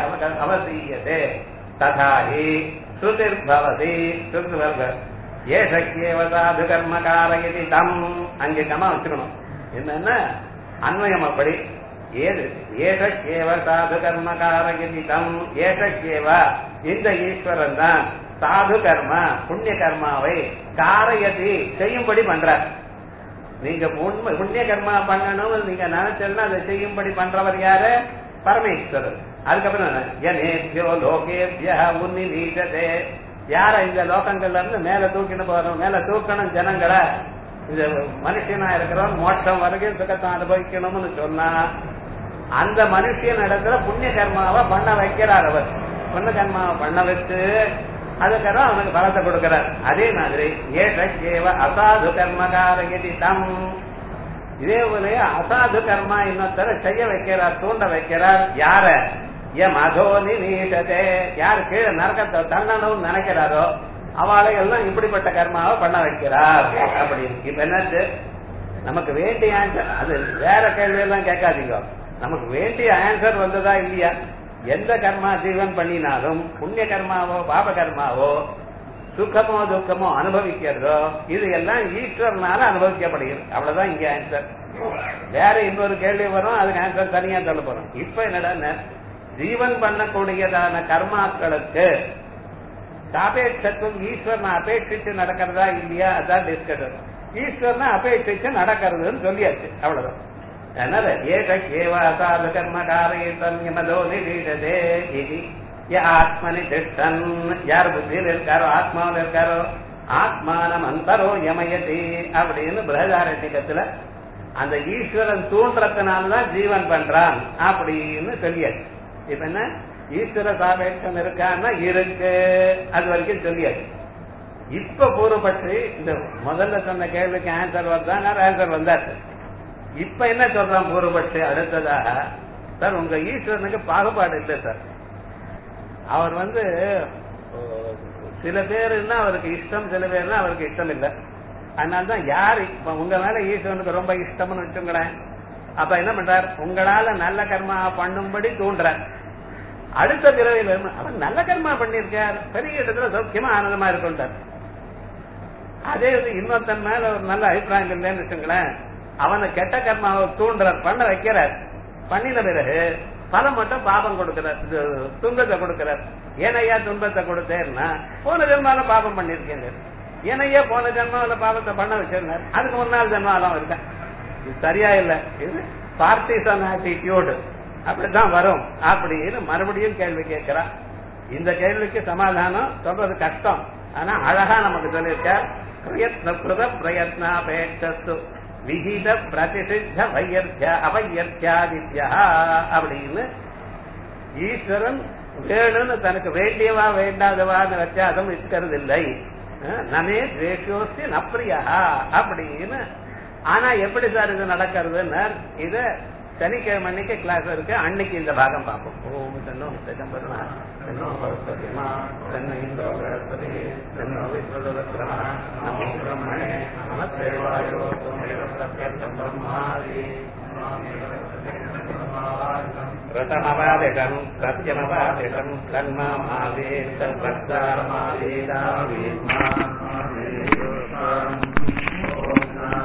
அவசீயதே ததா ஹி ஸ்ருதிர்பவதி ஸ்ருதி ஏஷக்கியேவ சாது கர்மகாரயதி தம் அங்கே கமா வச்சுக்கணும் என்னன்னா அன்வயம் அப்படி ஏது ஏஷக்கேவ சாது கர்மகாரயதி தம் ஏஷக்கேவ இந்த ஈஸ்வரன் தான் சாது கர்ம புண்ணிய கர்மாவை காரயதி செய்யும்படி பண்றார் நீங்க உண்மை புண்ணிய கர்மா பண்ணணும் நீங்க நினைச்சா அதை செய்யும்படி பண்றவர் யாரு பரமேஸ்வரர் அதுக்கப்புறம் எனேபியோ லோகேபிய உன்னி நீச்சதே யார இந்த லோகங்கள்ல இருந்து மேல தூக்கிட்டு போறோம் மேல தூக்கணும் ஜனங்களை இந்த மனுஷனா இருக்கிறவன் மோட்சம் வரைக்கும் சுகத்தை அனுபவிக்கணும்னு சொன்னா அந்த மனுஷன் இடத்துல புண்ணிய கர்மாவை பண்ண வைக்கிறார் அவர் புண்ணிய கர்மாவை பண்ண வச்சு அதுக்கப்புறம் அவனுக்கு பலத்தை கொடுக்கிறார் அதே மாதிரி ஏஷேவ அசாது கர்மகாரகிதி தம் இதே போல அசாது கர்மா இன்னொருத்தர செய்ய வைக்கிறார் தூண்ட வைக்கிறார் யார எம் அதோனி நீட்டதே யார் கீழே நரக்கத்தை தண்டனும் நினைக்கிறாரோ அவளை எல்லாம் இப்படிப்பட்ட கர்மாவை பண்ண வைக்கிறார் அப்படின்னு இப்ப என்னது நமக்கு வேண்டிய ஆன்சர் அது வேற கேள்வி எல்லாம் கேட்காதீங்க நமக்கு வேண்டிய ஆன்சர் வந்ததா இல்லையா எந்த கர்மா ஜீவன் பண்ணினாலும் புண்ணிய கர்மாவோ பாப கர்மாவோ சுகமோ துக்கமோ அனுபவிக்கிறதோ இது எல்லாம் ஈஸ்வரனால அனுபவிக்கப்படுகிறது அவ்வளவுதான் இங்க ஆன்சர் வேற இன்னொரு கேள்வி வரும் அதுக்கு ஆன்சர் தனியா சொல்ல போறோம் இப்ப என்னடா ஜீவன் பண்ணக்கூடியதான கர்மாக்களுக்கு சாபேட்சத்துவம் ஈஸ்வரனை அபேட்சிச்சு நடக்கிறதா இல்லையா அதான் டிஸ்கஷன் ஈஸ்வரனை அபேட்சிச்சு நடக்கிறதுன்னு சொல்லியாச்சு அவ்வளவுதான் அதனால ஏக கேவாசாத கர்மகாரேதம் யமதோ நிரீடதே இது ஆத்மனி திஷ்டன் யார் புத்தியில் இருக்காரோ ஆத்மாவில் இருக்காரோ ஆத்மானம் அந்தரோ யமயதி அப்படின்னு பிரகதாரண்யத்துல அந்த ஈஸ்வரன் தூண்டுறதுனாலதான் ஜீவன் பண்றான் அப்படின்னு சொல்லியாச்சு இப்ப என்ன ஈஸ்வர சாபேட்சம் இருக்கான்னா இருக்கு அது வரைக்கும் சொல்லியாச்சு இப்ப பூர்வப்பட்டு இந்த முதல்ல சொன்ன கேள்விக்கு ஆன்சர் வந்தா ஆன்சர் வந்தாச்சு இப்ப என்ன சொல்றான் பூர்வபட்சி அடுத்ததாக சார் உங்க ஈஸ்வரனுக்கு பாகுபாடு இல்லை சார் அவர் வந்து அஹ், சில பேருன்னா அவருக்கு இஷ்டம் சில பேர்னா அவருக்கு இஷ்டம் இல்லை அதனாலதான் யார் இப்ப உங்க மேல ஈஸ்வரனுக்கு ரொம்ப இஷ்டம்னு வச்சுங்களேன் அப்ப என்ன பண்றார் உங்களால நல்ல கர்மா பண்ணும்படி தூண்டுறார் அடுத்த பிறவியில இருந்து, அவர் நல்ல கர்மா பண்ணியிருக்கார் பெரிய இடத்துல சௌக்கியமா ஆனந்தமா இருக்குன்றார் அதே இது இன்னொருத்தன் மேல ஒரு நல்ல அபிப்பிராயம் இல்லைன்னு வச்சுங்களேன் அவனை கெட்ட கர்மாவை தூண்டுறார் பண்ண வைக்கிறார் பண்ணின பிறகு பலம் மட்டும் பாபம் கொடுக்கிறார் இது துன்பத்தை கொடுக்கிறார் ஏனையா துன்பத்தை கொடுத்தேன்னா போன ஜென்மால பாபம் பண்ணிருக்கேன் ஏனையா போன ஜென்மாவில பாவத்தை பண்ண வச்சிருந்தார் அதுக்கு முன்னாள் ஜென்மாலாம் இருக்கேன் இது சரியா இல்ல இது பார்ட்டிசன் ஆட்டிடியூடு அப்படித்தான் வரும் அப்படின்னு மறுபடியும் கேள்வி கேட்கிறான் இந்த கேள்விக்கு சமாதானம் சொல்றது கஷ்டம் ஆனா அழகா நமக்கு சொல்லியிருக்கார் பிரயத்ன கிருத பிரயத்னாபேட்சஸ்து விகித பிரதிசித்த வையர்த்திய அவையர்த்தியாதித்யா அப்படின்னு ஈஸ்வரன் வேணும்னு தனக்கு வேண்டியவா வேண்டாதவான்னு வித்தியாசம் இருக்கிறது இல்லை நனே துவேஷோஸ்தி நப்பிரியா அப்படின்னு ஆனா எப்படி சார் இது நடக்கிறதுன்னு இத சனிக்கிழமை அன்னைக்கு கிளாஸ் இருக்கு அன்னைக்கு இந்த பாகம் பார்ப்போம் ஓம் தன்னோ சிதம்பரமா தன்னோ பரஸ்பதிமா தன்னை இந்தோ பரஸ்பதி தன்னோ விஸ்வதத்ரமா நமோ பிரம்மணே நமஸ்தேவாயோ துமேவ சத்யம் பிரம்மாதி ரதமவாதிஷம் சத்யமவாதிஷம் கர்மமாவே சர்வத்தாரமாவேதாவேத்மா